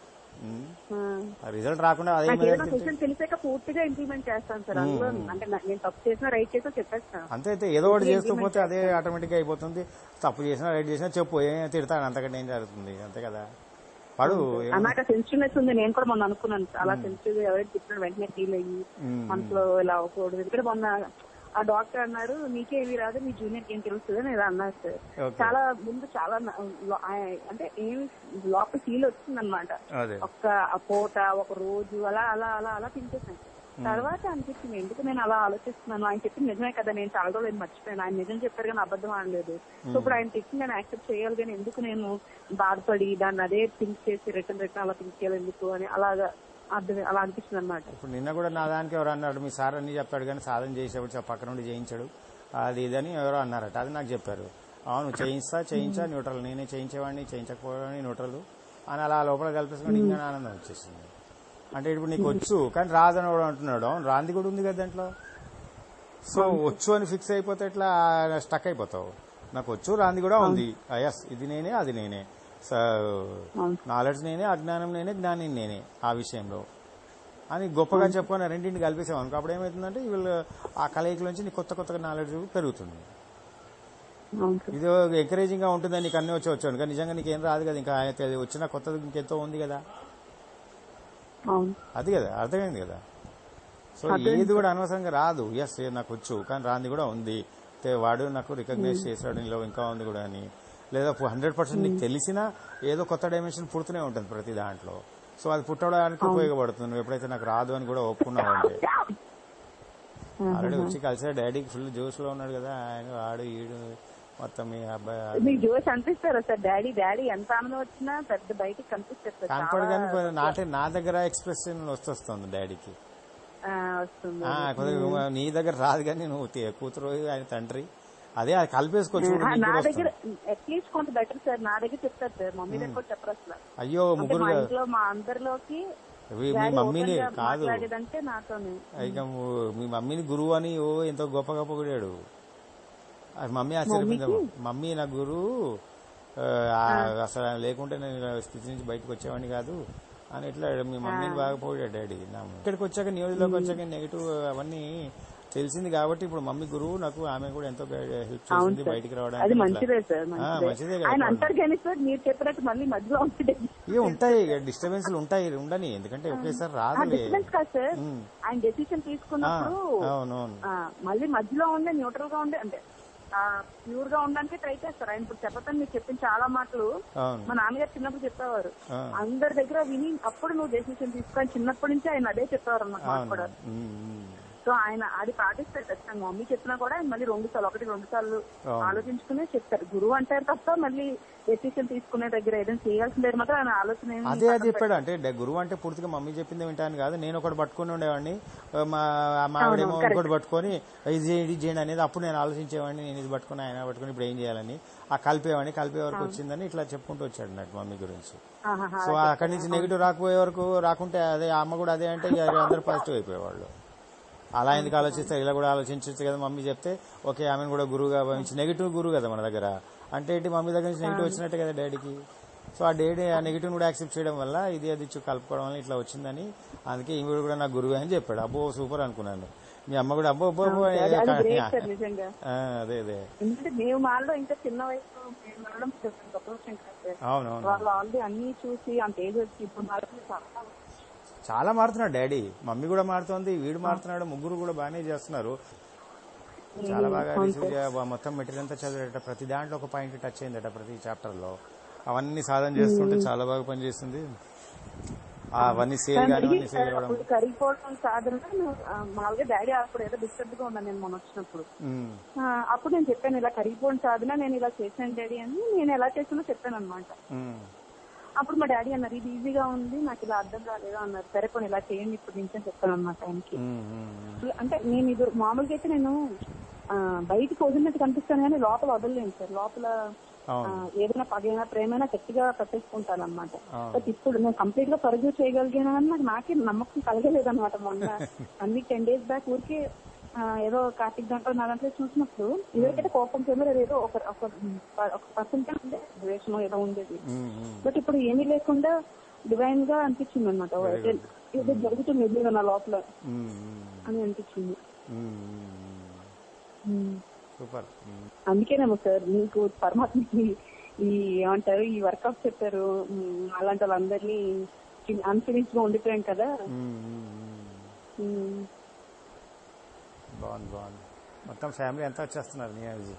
ఆ. రిజల్ట్ రాకుండా అదే నాకు మీద ఏదైనా తింటే- క్వశ్చన్ తెలిసాక పూర్తిగా ఇంప్లిమెంట్ చేస్తాను సార్ అందులో అంటే నా- నేను తప్పు చేసినా రైట్ చేసినా చెప్పేస్తాను అంతే అయితే ఏదో ఒకటి చేస్తూ పోతే అదే ఆటోమేటిక్ గా అయిపోతుంది తప్పు చేసినా రైట్ చేసినా చెప్పు ఏం తిడతాను అంతకంటే ఏం జరుగుతుంది అంతే కదా పడు ఆ, నాకు సెన్సిటివ్నెస్ ఉంది నేను కూడా మొన్న అనుకున్నాను అలా సెన్సిటివ్ ఎవరైతే చెప్పిన వెంటనే ఫీల్ అయ్యి మ్మ్. మనసులో ఇలా అవ్వకూడదు ఇక్కడ మొన్న ఆ డాక్టర్ అన్నారు మీకే ఏమి రాదు మీ జూనియర్ కి ఏం తెలుస్తుంది అని ఇలా అన్నారు సార్ ఓకే. చాలా ముందు చాలా న- లో- ఆ- అంటే ఏమి లోపల ఫీల్ వచ్చిందనమాట అదే ఒక్క ఆ పూట ఒక రోజు అలా అలా అలా అలా తింటేసాను తర్వాత అనిపించింది ఎందుకు నేను అలా ఆలోచిస్తున్నాను ఆయన చెప్పింది నిజమే కదా నేను చాలా రోజులు ఏం మర్చిపోయాను ఆయన నిజం చెప్పారు కానీ అబద్ధం ఆడలేదు సో ఇప్పుడు ఆయన తెచ్చి నేను యాక్సెప్ట్ చేయాలి కానీ ఎందుకు నేను బాధపడి దాన్ని అదే థింక్ చేసి రిటర్న్ రిటర్న్ అలా థింక్ చేయాలి ఎందుకు అని అలాగా అర్థం అలా అనిపిస్తుంది అనమాట ఇప్పుడు నిన్న కూడా నా దానికి ఎవరు అన్నాడు మీ సార్ అన్ని చెప్తాడు కానీ సాధన చేసేవాడు చెప్ప- పక్క నుండి చేయించాడు అది ఇదని ఎవరో అన్నారట అది నాకు చెప్పారు అవును చేయిస్తా చేయించా న్యూట్రల్ నేనే చేయించేవాడిని చేయించకపోవని న్యూట్రల్ అని అలా లోపల కల్పించుకొని ఇంకా ఆనందం వచ్చేసింది అంటే ఇప్పుడు నీకు వచ్చు కానీ రాదని కూడా అంటున్నాడు అవును రాంది కూడా ఉంది కదా దాంట్లో సో వచ్చు అని ఫిక్స్ అయిపోతే ఇట్లా స్టక్ అయిపోతావు నాకు వచ్చు రాంది కూడా ఉంది ఎస్ ఇది నేనే అది నేనే సో అవును. నాలెడ్జ్ నేనే అజ్ఞానం నేనే జ్ఞాని నేనే ఆ విషయంలో అని గొప్పగా చెప్పుకొని రెండింటిని కలిపేసాం అనుకో అప్పుడు ఏమవుతుందంటే వీళ్ళు ఆ కలయికలోంచి నీకు కొత్త కొత్త నాలెడ్జ్ పెరుగుతుంది అవును సార్ ఇది ఎంకరేజింగ్ గా ఉంటుందని నీకు అన్ని వచ్చి వచ్చాను కానీ నిజంగా నీకు ఏం రాదు కదా ఇంకా ఆయన తెలి- వచ్చిన కొత్తది ఇంకెంతో ఉంది కదా అవును అది కదా అర్థమైంది కదా సో అర్థమైంది. ఏది కూడా అనవసరంగా రాదు ఎస్ నాకు వచ్చు కానీ రాంది కూడా ఉంది తే- వాడు నాకు రికగ్నైజ్ చేశాడు నీలో ఇంకా ఉంది కూడా అని లేదా హండ్రెడ్ పర్సెంట్ నీకు తెలిసినా ఏదో కొత్త డైమెన్షన్ పుడుతూనే ఉంటుంది ప్రతి దాంట్లో సో అది పుట్టడానికి ఉపయోగపడుతుంది నువ్వు ఎప్పుడైతే నాకు రాదు అని కూడా ఒప్పుకున్నావు అంటే ఆల్రెడీ వచ్చి కలిసాడు డాడీకి ఫుల్ జోష్ లో ఉన్నాడు కదా ఆయన వాడు ఈడు మొత్తం మీ అబ్బాయి మీకు జోష్ అనిపిస్తారా సార్ డాడీ డాడీ ఎంత ఆనందం వచ్చినా పెద్ద బయటికి కనిపిస్తారు సార్ కనపడు కానీ చాలా నాటే నా దగ్గర ఎక్స్ప్రెషన్ వస్తుంది డాడీకి ఆ, వస్తుంది ఆ, కొద్దిగా నీ దగ్గర రాదు కానీ నువ్వు తే- కూతురు ఆయన తండ్రి అదే అది కలిపేసుకో చూడు ఆ, నీకు నా కూడా దగ్గర వస్తుంది. అట్లీస్ట్ కొంత బెటర్ సార్ నా దగ్గర చెప్తారు సార్ మమ్మీ దగ్గర కూడా చెప్పరు అసలు అయ్యో అంటే ముగ్గురు మా ఇంట్లో మా అందరిలోకి ఇవి మీ డాడీ మమ్మీని ఓపెన్ గా కాదు మాట్లాడేదంటే నాతోనే ఇక ము- మీ మమ్మీని గురువు అని ఓ ఎంతో గొప్ప గొప్ప పొగిడాడు అది మమ్మీ ఆశ్చర్యపోయిందేమో మమ్మీ నా గురువు ఆ, ఆ, అసలు ఆయన లేకుంటే నేను ఇలా స్థితి నుంచి బయటకు వచ్చేవాడిని కాదు అని ఇట్లా మీ మమ్మీని బాగా పోయాడు డాడీ నా ఇక్కడికి వచ్చాక న్యూస్లోకి వచ్చాక నెగిటివ్ అవన్నీ తెలిసింది కాబట్టి ఇప్పుడు మమ్మీ గురువు నాకు ఆమె కూడా ఎంతో హెల్ప్ అవును చేసింది సార్ బయటికి అది రావడానికి మంచిదే ఇట్లా. సార్ ఆ, మంచిదే మంచిదే కదా ఆయన అంటారు కానీ సార్ మీరు చెప్పినట్టు మళ్ళీ మధ్యలో ఉంటుంది ఇక ఉంటాయి డిస్టర్బెన్స్ ఉంటాయి ఉండని ఎందుకంటే ఒకేసారి రాదులే డిఫరెన్స్ కాదు సార్ ఉమ్. ఆయన డెసిషన్ ఆ, తీసుకున్నప్పుడు అవునవును ఆ, మళ్ళీ మధ్యలో ఉండే న్యూట్రల్ గా ఉండే అంటే ప్యూర్ గా ఉండడానికి ట్రై చేస్తారు ఆయన ఇప్పుడు చెప్పతాను మీకు చెప్పిన చాలా మాటలు అవును మా నాన్నగారు చిన్నప్పుడు చెప్పేవారు ఆ. అందరి దగ్గర విని అప్పుడు నువ్వు డెసిషన్ తీసుకొని చిన్నప్పటి నుంచి ఆయన అదే చెప్పేవారు అన్నమాట మాకు అవును కూడా ఉమ్, ఉమ్. సో ఆయన అది పాటిస్తారు ఖచ్చితంగా మమ్మీ చెప్పినా కూడా ఆయన మళ్ళీ రెండు సార్లు ఒకటి రెండు సార్లు అవును. ఆలోచించుకునే చెప్తారు గురువు అంటారు తప్ప మళ్ళీ డెసిషన్ తీసుకునే దగ్గర ఏదైనా చేయాల్సిన దగ్గర మాత్రం ఆయన ఆలోచన ఏమీ అదే అది పక్కన చెప్పాడు అంటే డ- గురువు అంటే పూర్తిగా మమ్మీ చెప్పింది వింటాను కాదు నేను ఒకటి పట్టుకుని ఉండేవాడిని ఆ, మా మా ఆవిడేమో correct. ఇంకోటి పట్టుకొని ఇది చేయండి ఇది చేయండి అనేది అప్పుడు నేను ఆలోచించేవాడిని నేను ఇది పట్టుకుని ఆయన పట్టుకుని ఇప్పుడు ఏం చేయాలని ఆ కలిపేవాడిని కలిపే వరకు వచ్చిందని ఇట్లా చెప్పుకుంటూ వచ్చాడు అన్నట్టు మమ్మీ గురించి ఆహాహా. సో అక్కడి నుంచి నెగిటివ్ రాకపోయే వరకు రాకుంటే అదే ఆ అమ్మ కూడా అదే అంటే ఇక అందరూ పాజిటివ్ అయిపోయేవాళ్ళు అలా ఎందుకు ఆలోచిస్తారు ఇలా కూడా ఆలోచించచ్చు కదా మమ్మీ చెప్తే ఓకే ఆమెను కూడా గురువుగా భావించి నెగిటివ్ గురువు కదా మన దగ్గర అంటే ఏంటి మమ్మీ దగ్గర నుంచి నెగిటివ్ వచ్చినట్టే కదా డాడీకి సో ఆ డాడీ ఆ నెగిటివ్ కూడా యాక్సెప్ట్ చేయడం వల్ల ఇది అది ఇచ్చు కలుపుకోవడం వల్ల ఇట్లా వచ్చిందని అందుకే ఈవిడ కూడా నా గురువు అని చెప్పాడు అబ్బో సూపర్ అనుకున్నాను మీ అమ్మ కూడా అబ్బో అబ్బో అబ్బో అది అది గ్రేట్ సార్ నిజంగా ఆ, అదే అదే ఎందుకంటే మేము మాలో ఇంకా చిన్న వయసు మేము మారడం గొప్ప విషయం కాదు సార్ అవునవును వాళ్ళు ఆల్రెడీ అన్ని చూసి అంత ఏజ్ వచ్చి ఇప్పుడు మాత్రం చాలా చాలా మారుతున్నాడు డాడీ మమ్మీ కూడా మారుతోంది వీడు మారుతున్నాడు ముగ్గురు కూడా బాగానే చేస్తున్నారు చాలా బాగా రిసీవ్ చే- మొత్తం మెటీరియల్ అంతా చదివేట ప్రతి దాంట్లో ఒక పాయింట్ టచ్ అయిందట ప్రతి చాప్టర్ లో అవన్నీ సాధన చేస్తుంటే చాలా బాగా పనిచేస్తుంది ఆ అవన్నీ సేల్ కానీ అవన్నీ సేల్ అవ్వడం అప్పుడు కరిగిపోవడం సాధన ఆ, మామూలుగా డాడీ అప్పుడు ఏదో డిస్టర్బ్ గా ఉన్నాను నేను మొన్న వచ్చినప్పుడు ఉమ్, ఆ, అప్పుడు నేను చెప్పాను ఇలా కరిగిపోవడం సాధన నేను ఇలా చేశాను డాడీ అని నేను ఎలా చేసినా చెప్పాను అనమాట ఉమ్, అప్పుడు మా డాడీ అన్నారు ఇది ఈజీగా ఉంది నాకు ఇలా అర్థం కాలేదు అన్నారు సరే కొన్ని ఇలా చేయండి ఇప్పుడు నుంచి అని చెప్పాను అనమాట ఆయనకి ఉమ్, ఉమ్, అంటే నేను ఇది మామూలుగా అయితే నేను ఆ, బయటికి వదిలినట్టు కనిపిస్తాను కానీ లోపల వదలలేను సార్ లోపల ఆ, అవును ఏదైనా పగైనా ప్రేమైనా గట్టిగా పెట్టేసుకుంటాను అనమాట అవును. బట్ ఇప్పుడు నేను కంప్లీట్ గా పరుగు చేయగలిగాను అని నాకు నాకే నమ్మకం కలగలేదు అనమాట మొన్న అన్ని టెన్ డేస్ బ్యాక్ ఊరికే ఆ, ఏదో కార్తీక్ దాంట్లో నా దాంట్లో చూసినప్పుడు ఇదివరకైతే కోపం కెమెరా ఏదో ఒక ఒక ఒక పర్సెంట్ ఉండే ద్వేషం ఏదో ఉండేది ఉమ్, ఉమ్, బట్ ఇప్పుడు ఏమీ లేకుండా డివైన్ గా అనిపించింది అనమాట ఏదో జరుగుతుంది ఎదురుగా నా లోపల ఉమ్, ఉమ్, అని అనిపించింది ఉమ్, ఉమ్. ఉమ్. సూపర్ ఉమ్, అందుకేనేమో సార్ మీకు పరమాత్మకి ఈ ఏమంటారు ఈ వర్కౌట్ చెప్పారు ఉమ్, అలాంటి వాళ్ళందరినీ అన్ఫినిష్ గా ఉండిపోయాం కదా ఉమ్, ఉమ్, ఉమ్. ఉమ్, బాగుంది బాగుంది మొత్తం ఫ్యామిలీ అంతా వచ్చేస్తున్నారు నీ అది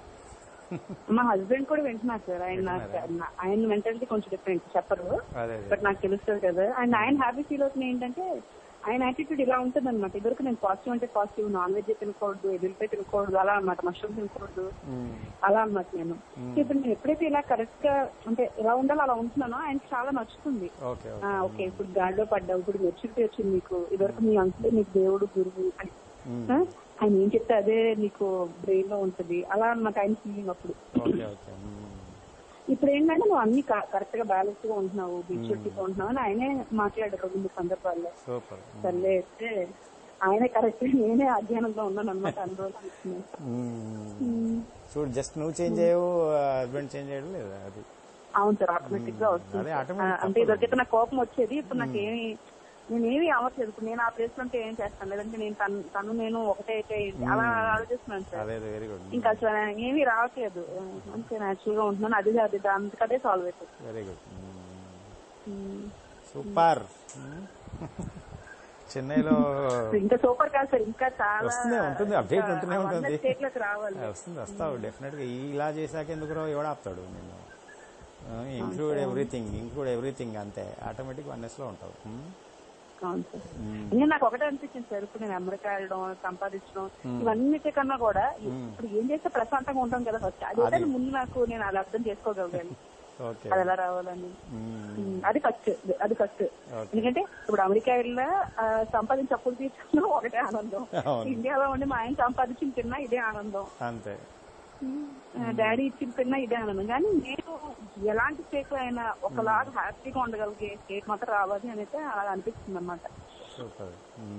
మా హస్బెండ్ కూడా వింటున్నారు సార్ ఆయన నాకు- ఆయన మెంటాలిటీ కొంచెం డిఫరెంట్ చెప్పరు అదే అదే బట్ నాకు తెలుస్తుంది కదా అండ్ ఆయన హ్యాపీ ఫీల్ అవుతుంది ఏంటంటే ఆయన యాటిట్యూడ్ ఇలా ఉంటుంది అనమాట ఇదివరకు నేను పాజిటివ్ అంటే పాజిటివ్ నాన్ వెజ్ తినకూడదు ఎదురుపై తినకూడదు అలా అనమాట మష్రూమ్ తినకూడదు ఉమ్, అలా అన్నమాట నేను ఇప్పుడు నేను ఎప్పుడైతే ఇలా కరెక్ట్ గా అంటే ఎలా ఉండాలో అలా ఉంటున్నానో ఆయనకి చాలా నచ్చుతుంది ఓకే ఆ, ఓకే ఓకే ఇప్పుడు గాడిలో పడ్డావు ఇప్పుడు మెచ్యూరిటీ వచ్చింది నీకు ఇదివరకు మీ అంకులే నీకు దేవుడు గురువు అని ఉమ్, ఆ? ఆయన ఏం చెప్తే అదే నీకు బ్రెయిన్ లో ఉంటది అలా అన్నమాట ఆయన ఫీలింగ్ అప్పుడు ఓకే ఓకే ఉమ్, ఇప్పుడు ఏంటంటే నువ్వు అన్ని కరెక్ట్ గా బ్యాలెన్స్ గా ఉంటున్నావు మెచ్యూరిటీగా ఉంటున్నావు అని ఆయనే మాట్లాడారు రెండు సందర్భాల్లో సూపర్ సర్లే అయితే ఆయనే కరెక్ట్ నేనే అధ్యయనంలో ఉన్నాను అనమాట అన్ని రోజులు ఉమ్. చూడు జస్ట్ నువ్వు చేంజ్ అయ్యావు హస్బెండ్ చేంజ్ అయ్యాడు లేదా అది అవును సార్ ఆటోమేటిక్ గా వస్తుంది అదే ఆ, automatic అంటే ఇదొకైతే నాకు కోపం వచ్చేది ఇప్పుడు నాకు ఏమి నేనేమి అవ్వట్లేదు ఇప్పుడు నేను ఆ ప్లేస్ లో ఉంటే ఏం చేస్తాను లేదంటే నేను తను తను నేను ఒకటే అయితే ఏంటి? అలా ఆలోచిస్తున్నాను సార్ అదే వెరీ గుడ్ ఇంకా అసలు ఏమీ రావట్లేదు అంతే న్యాచురల్ గా ఉంటున్నాను అది అది అందుకదే సాల్వ్ అవుతుంది వెరీ గుడ్ సూపర్ చెన్నైలో ఇంకా సూపర్ కాదు సార్ ఇంకా చాలా వస్తుంది, ఉంటుంది, update ఉంటూనే ఉంటుంది. స్టేట్ లోకి రావాలి వస్తుంది వస్తావు డెఫినెట్ గా ఇలా చేశాక ఎందుకు రావు ఎవడు ఆపుతాడు నేను ఇంక్లూడ్ ఎవ్రీథింగ్ ఇంక్లూడ్ ఎవ్రీథింగ్ అంతే ఆటోమేటిక్ వన్నెస్ లో ఉంటావు ఉమ్. అవును సార్ ఇంకా నాకు ఒకటే అనిపించింది సార్ ఇప్పుడు నేను అమెరికా వెళ్ళడం సంపాదించడం ఇవన్నిటి కన్నా కూడా ఇప్పుడు ఏం చేస్తే ప్రశాంతంగా ఉంటాం కదా ఫస్ట్ అది ఏదైనా ముందు నాకు నేను అది అర్థం చేసుకోగలిగాను ఓకే అది ఎలా రావాలని ఉమ్. ఉమ్, అది ఫస్ట్ అది ఫస్ట్ ఓకే. ఎందుకంటే ఇప్పుడు అమెరికా వెళ్ళినా ఆ, సంపాదించి అప్పులు తీసుకున్నా ఒకటే ఆనందం అవును. ఇండియాలో ఉండి మా ఆయన సంపాదించిన తిన్నా ఇదే ఆనందం అంతే ఆ, డాడీ ఇచ్చిన తిన్నా ఇదే ఆనందం కానీ నేను ఎలాంటి స్టేట్ లో అయినా ఒకలాగా హ్యాపీగా ఉండగలిగే స్టేట్ మాత్రం రావాలి అని అయితే అలా అనిపిస్తుంది అనమాట సూపర్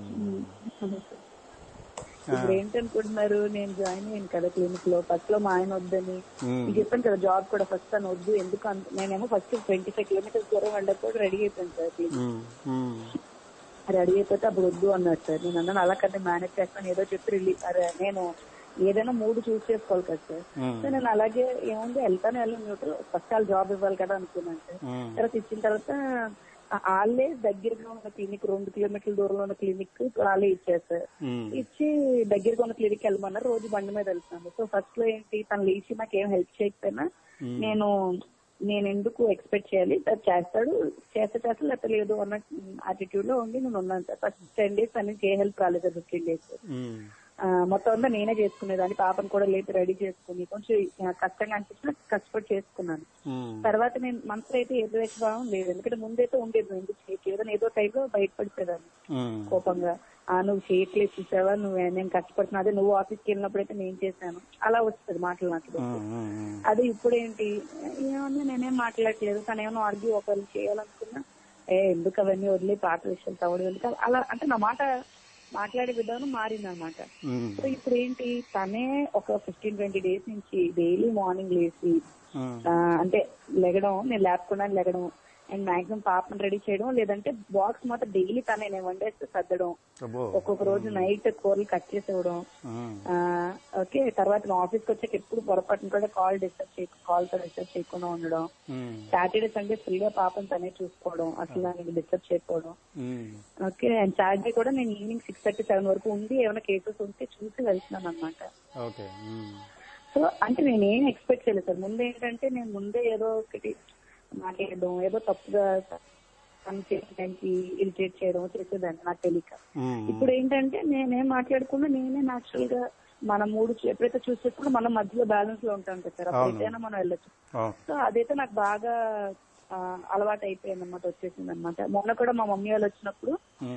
ఇప్పుడు ఏంటనుకుంటున్నారు నేను జాయిన్ అయ్యాను కదా క్లినిక్ లో ఫస్ట్ లో మా ఆయన వద్దని మీకు చెప్పాను కదా జాబ్ కూడా ఫస్ట్ తను వద్దు ఎందుకు అంత- నేనేమో ఫస్ట్ ట్వంటీ ఫైవ్ కిలోమీటర్స్ దూరం వెళ్ళక కూడా రెడీ అయిపోయాను సార్ clinic. రెడీ అయిపోతే అప్పుడు వద్దు అన్నారు సార్ నేను అన్నాను అలా కదా మేనేజ్ చేస్తాను ఏదో చెప్పి రిలీజ్ అరే నేను ఏదైనా మూడు చూస్ చేసుకోవాలి కదా సార్ సో నేను అలాగే ఏముంది వెళ్తాను వెళ్ళను న్యూట్రల్ ఫస్ట్ వాళ్ళు జాబ్ ఇవ్వాలి కదా అనుకున్నాను సార్ తర్వాత ఇచ్చిన తర్వాత ఆ- వాళ్ళే దగ్గరగా ఉన్న క్లినిక్ రెండు కిలోమీటర్ల దూరంలో ఉన్న క్లినిక్ వాళ్ళే ఇచ్చారు సార్ ఇచ్చి దగ్గరగా ఉన్న క్లినిక్ వెళ్ళమన్నారు రోజు బండి మీద వెళ్తాను సో ఫస్ట్ లో ఏంటి తను లేచి నాకు ఏం హెల్ప్ చేయకపోయినా నేను నేను ఎందుకు ఎక్స్పెక్ట్ చేయాలి తను చేస్తాడు చేస్తే చేస్తా లేకపోతే లేదు అన్న యాటిట్యూడ్ లో ఉండి నేను ఉన్నాను సార్ ఫస్ట్ టెన్ డేస్ అని ఏ హెల్ప్ రాలేదు ఫిఫ్టీన్ డేస్ ఆ, మొత్తం అంతా నేనే చేసుకునేదాన్ని పాపను కూడా లేపి రెడీ చేసుకుని కొంచెం ఆ, కష్టంగా అనిపించిన కష్టపడి చేసుకున్నాను తర్వాత నేను మనసులో అయితే ఏ ద్వేష భావం లేదు ఎందుకంటే ముందైతే ఉండేది ఎందుకు చేయట్లేదు ఏదైనా ఏదో టైంలో బయటపడిపోయేదాన్ని కోపంగా ఆ నువ్వు చేయట్లేదు చూసావా నువ్వు నేను కష్టపడుతున్నా అదే నువ్వు ఆఫీస్కి వెళ్ళినప్పుడు అయితే నేను చేశాను అలా వస్తుంది మాటలు నాకు అదే ఇప్పుడు ఏంటి ఏమన్నా నేనేం మాట్లాడట్లేదు తను ఏమన్నా ఆర్గ్యూ ఒకరు చేయాలనుకున్నా ఏ ఎందుకు అవన్నీ వదిలే పాత విషయాలు తవడు ఎందుకు అలా అంటే నా మాట మాట్లాడే విధానం మారింది అనమాట సో ఇప్పుడు ఏంటి తనే ఒక ఫిఫ్టీన్ ట్వంటీ డేస్ నుంచి డైలీ మార్నింగ్ లేచి ఆ, అంటే లెగడం నేను లేపకుండా లెగడం అండ్ మాక్సిమం పాపను రెడీ చేయడం లేదంటే బాక్స్ మాత్రం డైలీ తనే నేను వండేస్తే సర్దడం అబ్బో ఒక్కొక్క రోజు నైట్ కూరలు కట్ చేసి ఇవ్వడం ఆ, ఓకే తర్వాత నా ఆఫీస్కి వచ్చాక ఎప్పుడు పొరపాటున కూడా కాల్ డిస్టర్బ్ చేయ కాల్ తో డిస్టర్బ్ చేయకుండా ఉండడం సాటర్డే సండే ఫ్రీగా పాపం తనే చూసుకోవడం అసలు నాకు డిస్టర్బ్ చేయకపోవడం ఓకే అండ్ సాటర్డే కూడా నేను ఈవినింగ్ సిక్స్ థర్టీ సెవెన్ వరకు ఉండి ఏమైనా కేసెస్ ఉంటే చూసి వెళ్తున్నాను అనమాట ఓకే సో అంటే నేను ఏం ఎక్స్పెక్ట్ చేయలేదు సార్ ముందు ఏంటంటే నేను ముందే ఏదో ఒకటి మాట్లాడడం ఏదో తప్పుగా పని చేయడానికి ఇరిటేట్ చేయడం చేసేదాన్ని నాకు తెలియక ఇప్పుడు ఏంటంటే నేనేం మాట్లాడకుండా నేనే నాచురల్ గా మన మూడు చూ- ఎప్పుడైతే చూసేప్పుడు మనం మధ్యలో బ్యాలెన్స్ లో ఉంటాం కదా సార్ అప్పుడు ఎటైనా మనం వెళ్ళొచ్చు సో అదైతే నాకు బాగా ఆ, అలవాటు అయిపోయింది అనమాట వచ్చేసింది అనమాట మొన్న కూడా మా మమ్మీ వాళ్ళు వచ్చినప్పుడు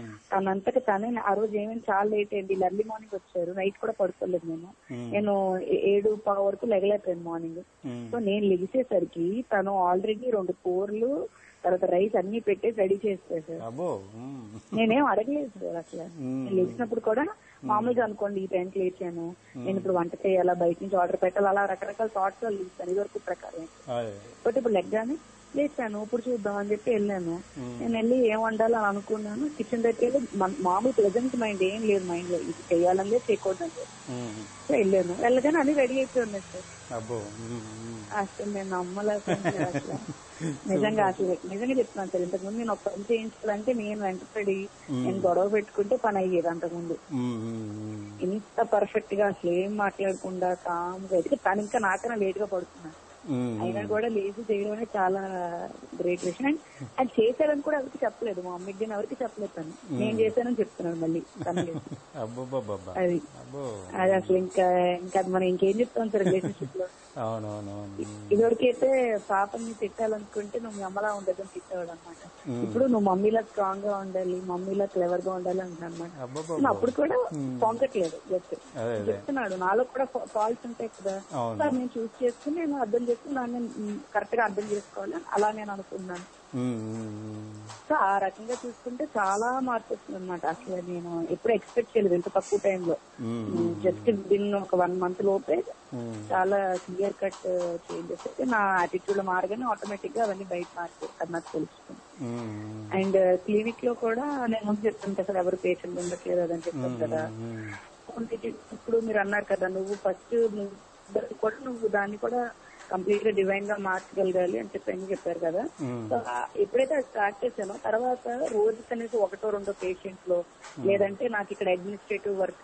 తనంతట తనే ఆ రోజు ఏమైనా చాలా లేట్ అయింది ఎర్లీ మార్నింగ్ వచ్చారు నైట్ కూడా పడుకోలేదు నేను నేను ఏ- ఏడు పావు వరకు లెగలేకపోయాను మార్నింగ్ సో నేను లెగిసేసరికి తను ఆల్రెడీ రెండు కూరలు తర్వాత రైస్ అన్ని పెట్టేసి రెడీ చేస్తారు సార్ అబ్బో నేనేం అడగలేదు సార్ అసలు నేను లేచినప్పుడు కూడా మామూలుగా అనుకోండి ఈ టైంకి లేచాను నేను ఇప్పుడు వంట చేయాలా బయట నుంచి ఆర్డర్ పెట్టాలి అలా రకరకాల థాట్స్ లో లేచాను ఇదివరకు ప్రకారం అదే బట్ ఇప్పుడు లెగ్గానే లేచాను ఇప్పుడు చూద్దాం అని చెప్పి వెళ్ళాను నేను వెళ్ళి ఏం వండాలి అని అనుకున్నాను కిచెన్ దగ్గర వెళ్ళి మన- మామూలు ప్రెజెంట్ మైండ్ ఏం లేదు మైండ్ లో ఇది చేయాలని లేదు చేయకూడదని లేదు సో వెళ్ళాను వెళ్ళగానే అన్ని రెడీ అయిపోయి ఉన్నాయి సార్ అబ్బో అసలు నేను నమ్మలేకపోయింది అసలు నిజంగా అసలు నిజంగా చెప్తున్నాను సార్ ఇంతకుముందు నేను ఒక పని చేయించాలంటే నేను వెంటపడి నేను గొడవ పెట్టుకుంటే పని అయ్యేది అంతకుముందు ఇంత పర్ఫెక్ట్ గా అసలు ఏం మాట్లాడకుండా కామ్గా అయితే తను ఇంకా నాకన్నా లేట్ గా పడుతున్నాను అయినా కూడా లేచి చేయడం అనేది చాలా గ్రేట్ విషయం అండ్ అది చేశారని కూడా ఎవరికి చెప్పలేదు మా అమ్మకి కానీ ఎవరికి చెప్పలేదు తను నేను చేశానని చెప్తున్నాను మళ్ళీ తను లేదు. అబ్బోబ్బబ్బబ్బా అది అబ్బో అది అసలు ఇంకా ఇంకా అది మనం ఇంకేం చెప్తాం సార్ రిలేషన్షిప్ లో అవునవునవును ఇదివరకైతే పాపని తిట్టాలనుకుంటే నువ్వు మీ అమ్మలా ఉండదని తిట్టేవాడు అనమాట ఇప్పుడు నువ్వు మమ్మీలా స్ట్రాంగ్ గా ఉండాలి మమ్మీలా క్లెవర్ గా ఉండాలి అంటున్నా అనమాట అబ్బబ్బబ్బా అప్పుడు కూడా పొంగట్లేదు జస్ట్ అదే అదే చెప్తున్నాడు నాలో కూడా ఫాల్ట్స్ ఉంటాయి కదా అవును. సార్ నేను చూస్ చేసుకుని నేను అర్థం చేసుకుని నన్ను కరెక్ట్ గా అర్థం చేసుకోవాలి అలా నేను అనుకున్నాను ఉమ్, ఉమ్, ఉమ్. సో ఆ రకంగా చూసుకుంటే చాలా మార్పు వస్తుంది అనమాట అసలు నేను ఎప్పుడు ఎక్స్పెక్ట్ చేయలేదు ఇంత తక్కువ టైంలో ఉమ్, జస్ట్ బిన్ ఒక వన్ మంత్ లోపే ఉమ్. చాలా క్లియర్ కట్ చేంజెస్ అయితే నా యాటిట్యూడ్ మారగానే ఆటోమేటిక్ గా అవన్నీ బయట మారిపోయి అది నాకు తెలుస్తుంది ఉమ్, అండ్ క్లినిక్ లో కూడా నేను ముందు చెప్తాను కదా సార్ ఎవరు పేషెంట్ ఉండట్లేదు అదని చెప్తాను కదా ఉమ్, ఇప్పుడు మీరు అన్నారు కదా నువ్వు ఫస్ట్ కూడా నువ్వు దాన్ని కూడా కంప్లీట్ గా డివైన్ గా మార్చగలగాలి అని చెప్పి అని చెప్పారు కదా సో ఆ- ఎప్పుడైతే అది స్టార్ట్ చేశానో తర్వాత రోజు కనీసం ఒకటో రెండో పేషెంట్ లో లేదంటే నాకు ఇక్కడ అడ్మినిస్ట్రేటివ్ వర్క్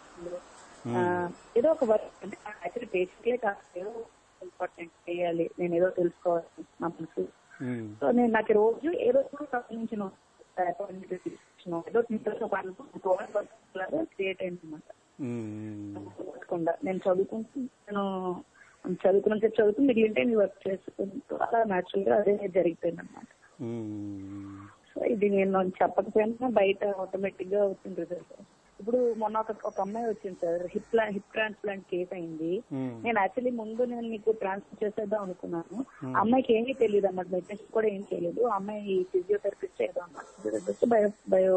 ఏదో ఒక వర్క్ అంటే యాక్చువల్లీ పేషెంట్లే కాదు ఏదో ఇంపార్టెంట్ చేయాలి నేను ఏదో తెలుసుకోవాలి నా మనసు ఉమ్, సో నేను నాకు రోజు ఏదో ఒక సంబంధించిన అపాయింట్మెంట్ తీసుకున్నాను ఏదో తీసుకుని క్రియేట్ అయింది అనమాట ఉమ్, పట్టకుండా నేను చదువుకుంటూ నేను చదువుకున్నంత చదువుకుని మిగిలింటే నేను వర్క్ చేసుకుంటూ అలా న్యాచురల్ గా అదే జరిగిపోయింది అనమాట ఉమ్, సో ఇది నేను చెప్పకపోయినా బయట ఆటోమేటిక్ గా వచ్చింది రిజల్ట్ ఇప్పుడు మొన్న ఒక ఒక అమ్మాయి వచ్చింది sir hip hip transplant case అయింది ఉమ్, నేను యాక్చువల్లీ ముందు నేను మీకు ట్రాన్స్ఫర్ చేసేద్దాం అనుకున్నాను అమ్మాయికి ఏమీ తెలియదు అన్నమాట మెడిటేషన్ కూడా ఏం తెలియదు ఆ అమ్మాయి ఫిజియోథెరపిస్ట్ ఏదో అన్నమాట ఫిజియోథెరపిస్ట్ బయో బయో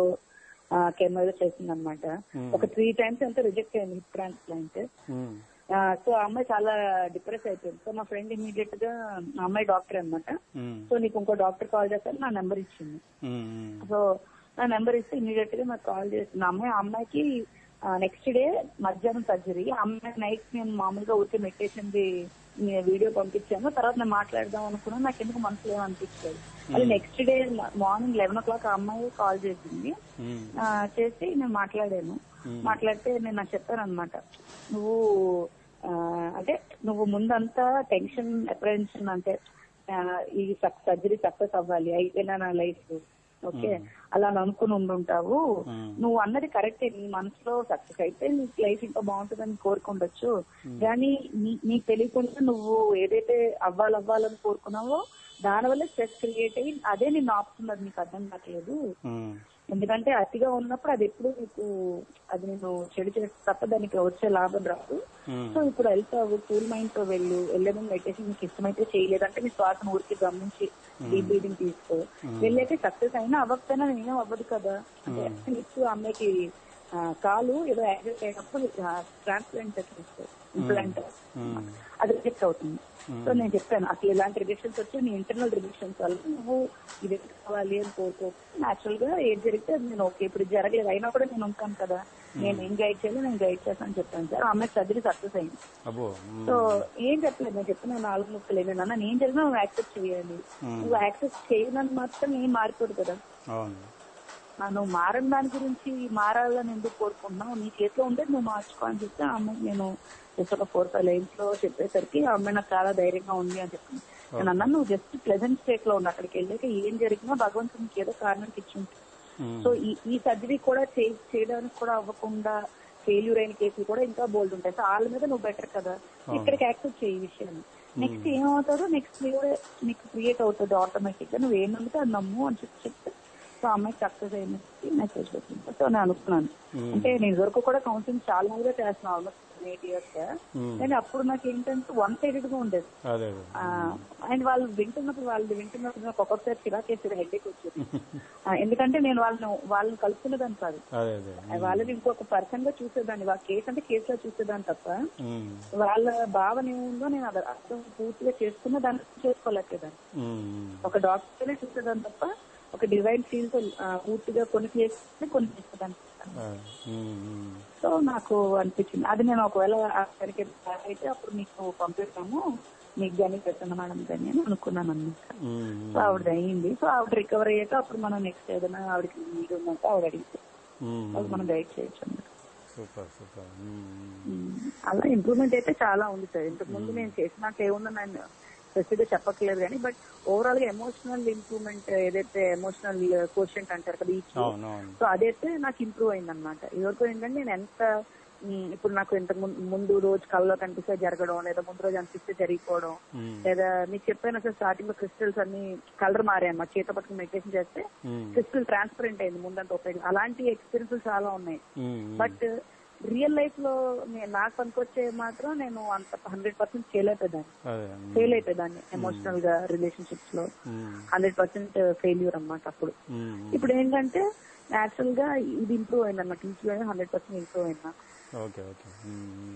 కెమ్ ఏదో చేసింది అనమాట ఒక త్రీ టైమ్స్ అంతా రిజెక్ట్ అయింది హిప్ ట్రాన్స్ప్లాంట్ ఉమ్, సో ఆ అమ్మాయి చాలా డిప్రెస్ అయిపోయింది సో మా ఫ్రెండ్ ఇమీడియట్ గా ఆ అమ్మాయి డాక్టర్ అన్నమాట ఉమ్, సో నీకు ఇంకో డాక్టర్ కాల్ చేస్తారు నా నెంబర్ ఇచ్చింది ఉమ్, సో నా నెంబర్ ఇస్తే ఇమీడియట్ గా నాకు కాల్ చేసింది ఆ అమ్మాయి ఆ అమ్మాయికి నెక్స్ట్ డే మధ్యాహ్నం సర్జరీ ఆ అమ్మాయి నైట్ నేను మామూలుగా ఊరికే మెడిటేషన్ ది వీడియో పంపించాను తర్వాత నేను మాట్లాడదాం అనుకున్నాను నాకు ఎందుకు మనసులో ఏమనిపించలేదు అది next day morning eleven o'clock ఆ అమ్మాయి కాల్ చేసింది ఉమ్, ఆ, చేసి నేను మాట్లాడాను మాట్లాడితే నేను నాకు చెప్పాను అనమాట నువ్వు ఆ, అంటే నువ్వు ముందంతా టెన్షన్ అప్రహెన్షన్ అంటే ఆ, ఈ సర్జరీ సక్సెస్ అవ్వాలి అయిపోయినా నా లైఫ్ ఓకే అలా అని అనుకుని ఉండుంటావు నువ్వు అన్నది కరెక్టే నీ మనసులో సక్సెస్ అయితే నీ లైఫ్ ఇంకా బాగుంటుందని కోరుకుండొచ్చు కానీ నీ నీకు తెలియకుండా నువ్వు ఏదైతే అవ్వాలి అవ్వాలని కోరుకున్నావో దానివల్ల స్ట్రెస్ క్రియేట్ అయ్యి అదే నిన్ను ఆపుతున్నది నీకు అర్థం కావట్లేదు ఉమ్, ఎందుకంటే అతిగా ఉన్నప్పుడు అది ఎప్పుడు నీకు అది నేను చెడు చేస్తే తప్ప దానికి వచ్చే లాభం రాదు ఉమ్, సో ఇప్పుడు వెళ్తావు కూల్ మైండ్ తో వెళ్ళు వెళ్ళడం మెడిటేషన్ నీకు ఇష్టమైతే చేయలేదంటే నీ శ్వాసను ఊరికి గమనించి డీప్ బ్రీదింగ్ తీసుకో వెళ్ళైతే సక్సెస్ అయినా అవ్వకపోయినా నేనేం అవ్వదు కదా అంటే ఇచ్చు అమ్మాయికి ఆ, కాలు ఏదో యాక్సిడెంట్ అయినప్పుడు ట్రాన్స్ప్లాంట్ తీసుకో ఇంప్లాంట్ ఉమ్, అది రిజెక్ట్ అవుతుంది సో నేను చెప్పాను అసలు ఇలాంటి రిజెక్షన్స్ వచ్చి నీ ఇంటర్నల్ రిజెక్షన్స్ వల్ల నువ్వు ఇది కావాలి అని కోరుకో న్యాచురల్ గా ఏది జరిగితే అది నేను ఓకే ఇప్పుడు జరగలేదు అయినా కూడా నేను ఉంటాను కదా నేను ఏం గైడ్ చేయాలి నేను గైడ్ చేస్తాను చెప్పాను సార్ ఆ అమ్మాయి సర్జరీ సక్సెస్ అయింది అబ్బో ఉమ్, సో ఏం చెప్పలేదు నేను చెప్పిన నాలుగు ముక్కలేదు నాన్న నేను జరిగినా నువ్వు యాక్సెప్ట్ చేయాలి నువ్వు యాక్సెప్ట్ చేయనని మాత్రం ఏం మారిపోదు కదా అవును ఆ, నువ్వు మారని దాని గురించి మారాలని ఎందుకు కోరుకుంటున్నావు నీ చేతిలో ఉండేది నువ్వు మార్చుకో అని చెప్తే ఆ అమ్మాయికి నేను జస్ట్ ఒక ఫోర్ ఫైవ్ లైన్స్ లో చెప్పేసరికి ఆ అమ్మాయి నాకు చాలా ధైర్యంగా ఉంది అని చెప్పింది నేను అన్నా నువ్వు జస్ట్ ప్లెజెంట్ స్టేట్ లో ఉన్నా అక్కడికి వెళ్ళాక ఏం జరిగినా భగవంతుడు నీకు ఏదో కారణానికి ఇచ్చి ఉంటుంది ఉమ్, సో ఈ ఈ సర్జరీ కూడా చే- చేయడానికి కూడా అవ్వకుండా ఫెయిల్యూర్ అయిన కేసులు కూడా ఇంకా బోల్డ్ ఉంటాయి సో వాళ్ళ మీద నువ్వు బెటర్ కదా ఇక్కడికి యాక్సెప్ట్ చేయి ఈ విషయాన్ని నెక్స్ట్ ఏమవుతుందో నెక్స్ట్ నీకు క్రియేట్ అవుతుంది ఆటోమేటిక్ గా నువ్వు ఏం నమ్మితే అది నమ్ము అని చెప్పి చెప్తే సో అమ్మాయి సక్సెస్ అయినది మెసేజ్ వచ్చింది సో నేను అనుకున్నాను అంటే నేను ఇదివరకు కూడా కౌన్సిలింగ్ చాలా మందిగా చేస్తున్నాను ఆల్మోస్ట్ ఎయిట్ ఇయర్స్ కానీ అప్పుడు నాకు ఏంటంటే వన్ సైడెడ్ గా ఉండేది అదే అదే ఆ, అండ్ వాళ్ళు వింటున్నప్పుడు వాళ్ళు వింటున్నప్పుడు నాకు ఒక్కొక్కసారి చిరాకేసేది హెడ్ఏక్ వచ్చేది ఆ, ఎందుకంటే నేను వాళ్ళని వాళ్ళని కలుపుకునేదాన్ని కాదు అదే అదే వాళ్ళని ఇంకొక పర్సన్ గా చూసేదాన్ని వాళ్ళ కేసు అంటే కేసులో చూసేదాన్ని తప్ప ఉమ్, వాళ్ళ భావన ఏముందో నేను అది అర్థం పూర్తిగా చేసుకున్న దాన్ని చేసుకోలేకపోయేదాన్ని ఉమ్, ఒక డాక్టర్నే చూసేదాన్ని తప్ప ఒక డివైన్ ఫీల్ తో ఆ, పూర్తిగా కొన్ని చేసుకుని కొన్ని చేసేదాన్ని అదే, ఉమ్, ఉమ్, సో నాకు అనిపించింది అది నేను ఒకవేళ అక్కడికి అయితే అప్పుడు మీకు పంపిస్తాము మీకు కానీ పెట్టండి మేడం కానీ అని అనుకున్నాను అన్నమాట ఉమ్, సో ఆవిడ అయ్యింది సో ఆవిడ రికవర్ అయ్యాక అప్పుడు మనం నెక్స్ట్ ఏదైనా ఆవిడకి నీడ్ ఉందంటే ఆవిడ అడిగితే ఉమ్, వాళ్ళు మనం గైడ్ చేయొచ్చు అన్నమాట సూపర్ సూపర్ ఉమ్, ఉమ్, అలా ఇంప్రూవ్మెంట్ అయితే చాలా ఉంది సార్ ఇంతకు ముందు నేను చేసినట్టు ఏముందో నేను స్పెసిఫిక్ గా చెప్పట్లేదు కానీ బట్ ఓవరాల్ గా ఎమోషనల్ ఇంప్రూవ్మెంట్ ఏదైతే ఎమోషనల్ కోషంట్ అంటారు కదా ఈచ్ అవును అవును సో అదైతే నాకు ఇంప్రూవ్ అయింది అనమాట ఇదివరకు ఏంటంటే నేను ఎంత ఉమ్, ఇప్పుడు నాకు ఇంత ముందు రోజు కళ్ళలో కనిపిస్తే జరగడం లేదా ముందు రోజు అనిపిస్తే జరిగిపోవడం ఉమ్, లేదా మీకు చెప్పాను అసలు స్టార్టింగ్ లో క్రిస్టల్స్ అన్ని కలర్ మారాయి అన్నమాట చేత పట్టుకుని మెడిటేషన్ చేస్తే ఉమ్, క్రిస్టల్ ట్రాన్స్పరెంట్ అయింది ముందంతా ఉపయోగం అలాంటి ఎక్స్పీరియన్సెస్ చాలా ఉన్నాయి ఉమ్, బట్ రియల్ లైఫ్ లో నే- నాకు పనికొచ్చే మాత్రం నేను అంత హండ్రెడ్ పర్సెంట్ ఫెయిల్ అయిపోయేదాన్ని అదే ఉమ్, ఫెయిల్ అయిపోయేదాన్ని ఎమోషనల్ గా రిలేషన్షిప్స్ లో ఉమ్, హండ్రెడ్ పర్సెంట్ ఫెయిల్యూర్ అన్నమాట అప్పుడు ఉమ్, ఇప్పుడు ఏంటంటే నేచురల్ గా ఇది ఇంప్రూవ్ అయింది అన్నమాట ఇంప్రూవ్ హండ్రెడ్ పర్సెంట్ ఇంప్రూవ్ అయింది నాకు okay okay um.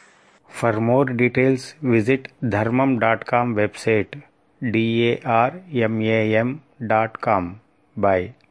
For more details, visit dharmam.com website darmam.com. Bye.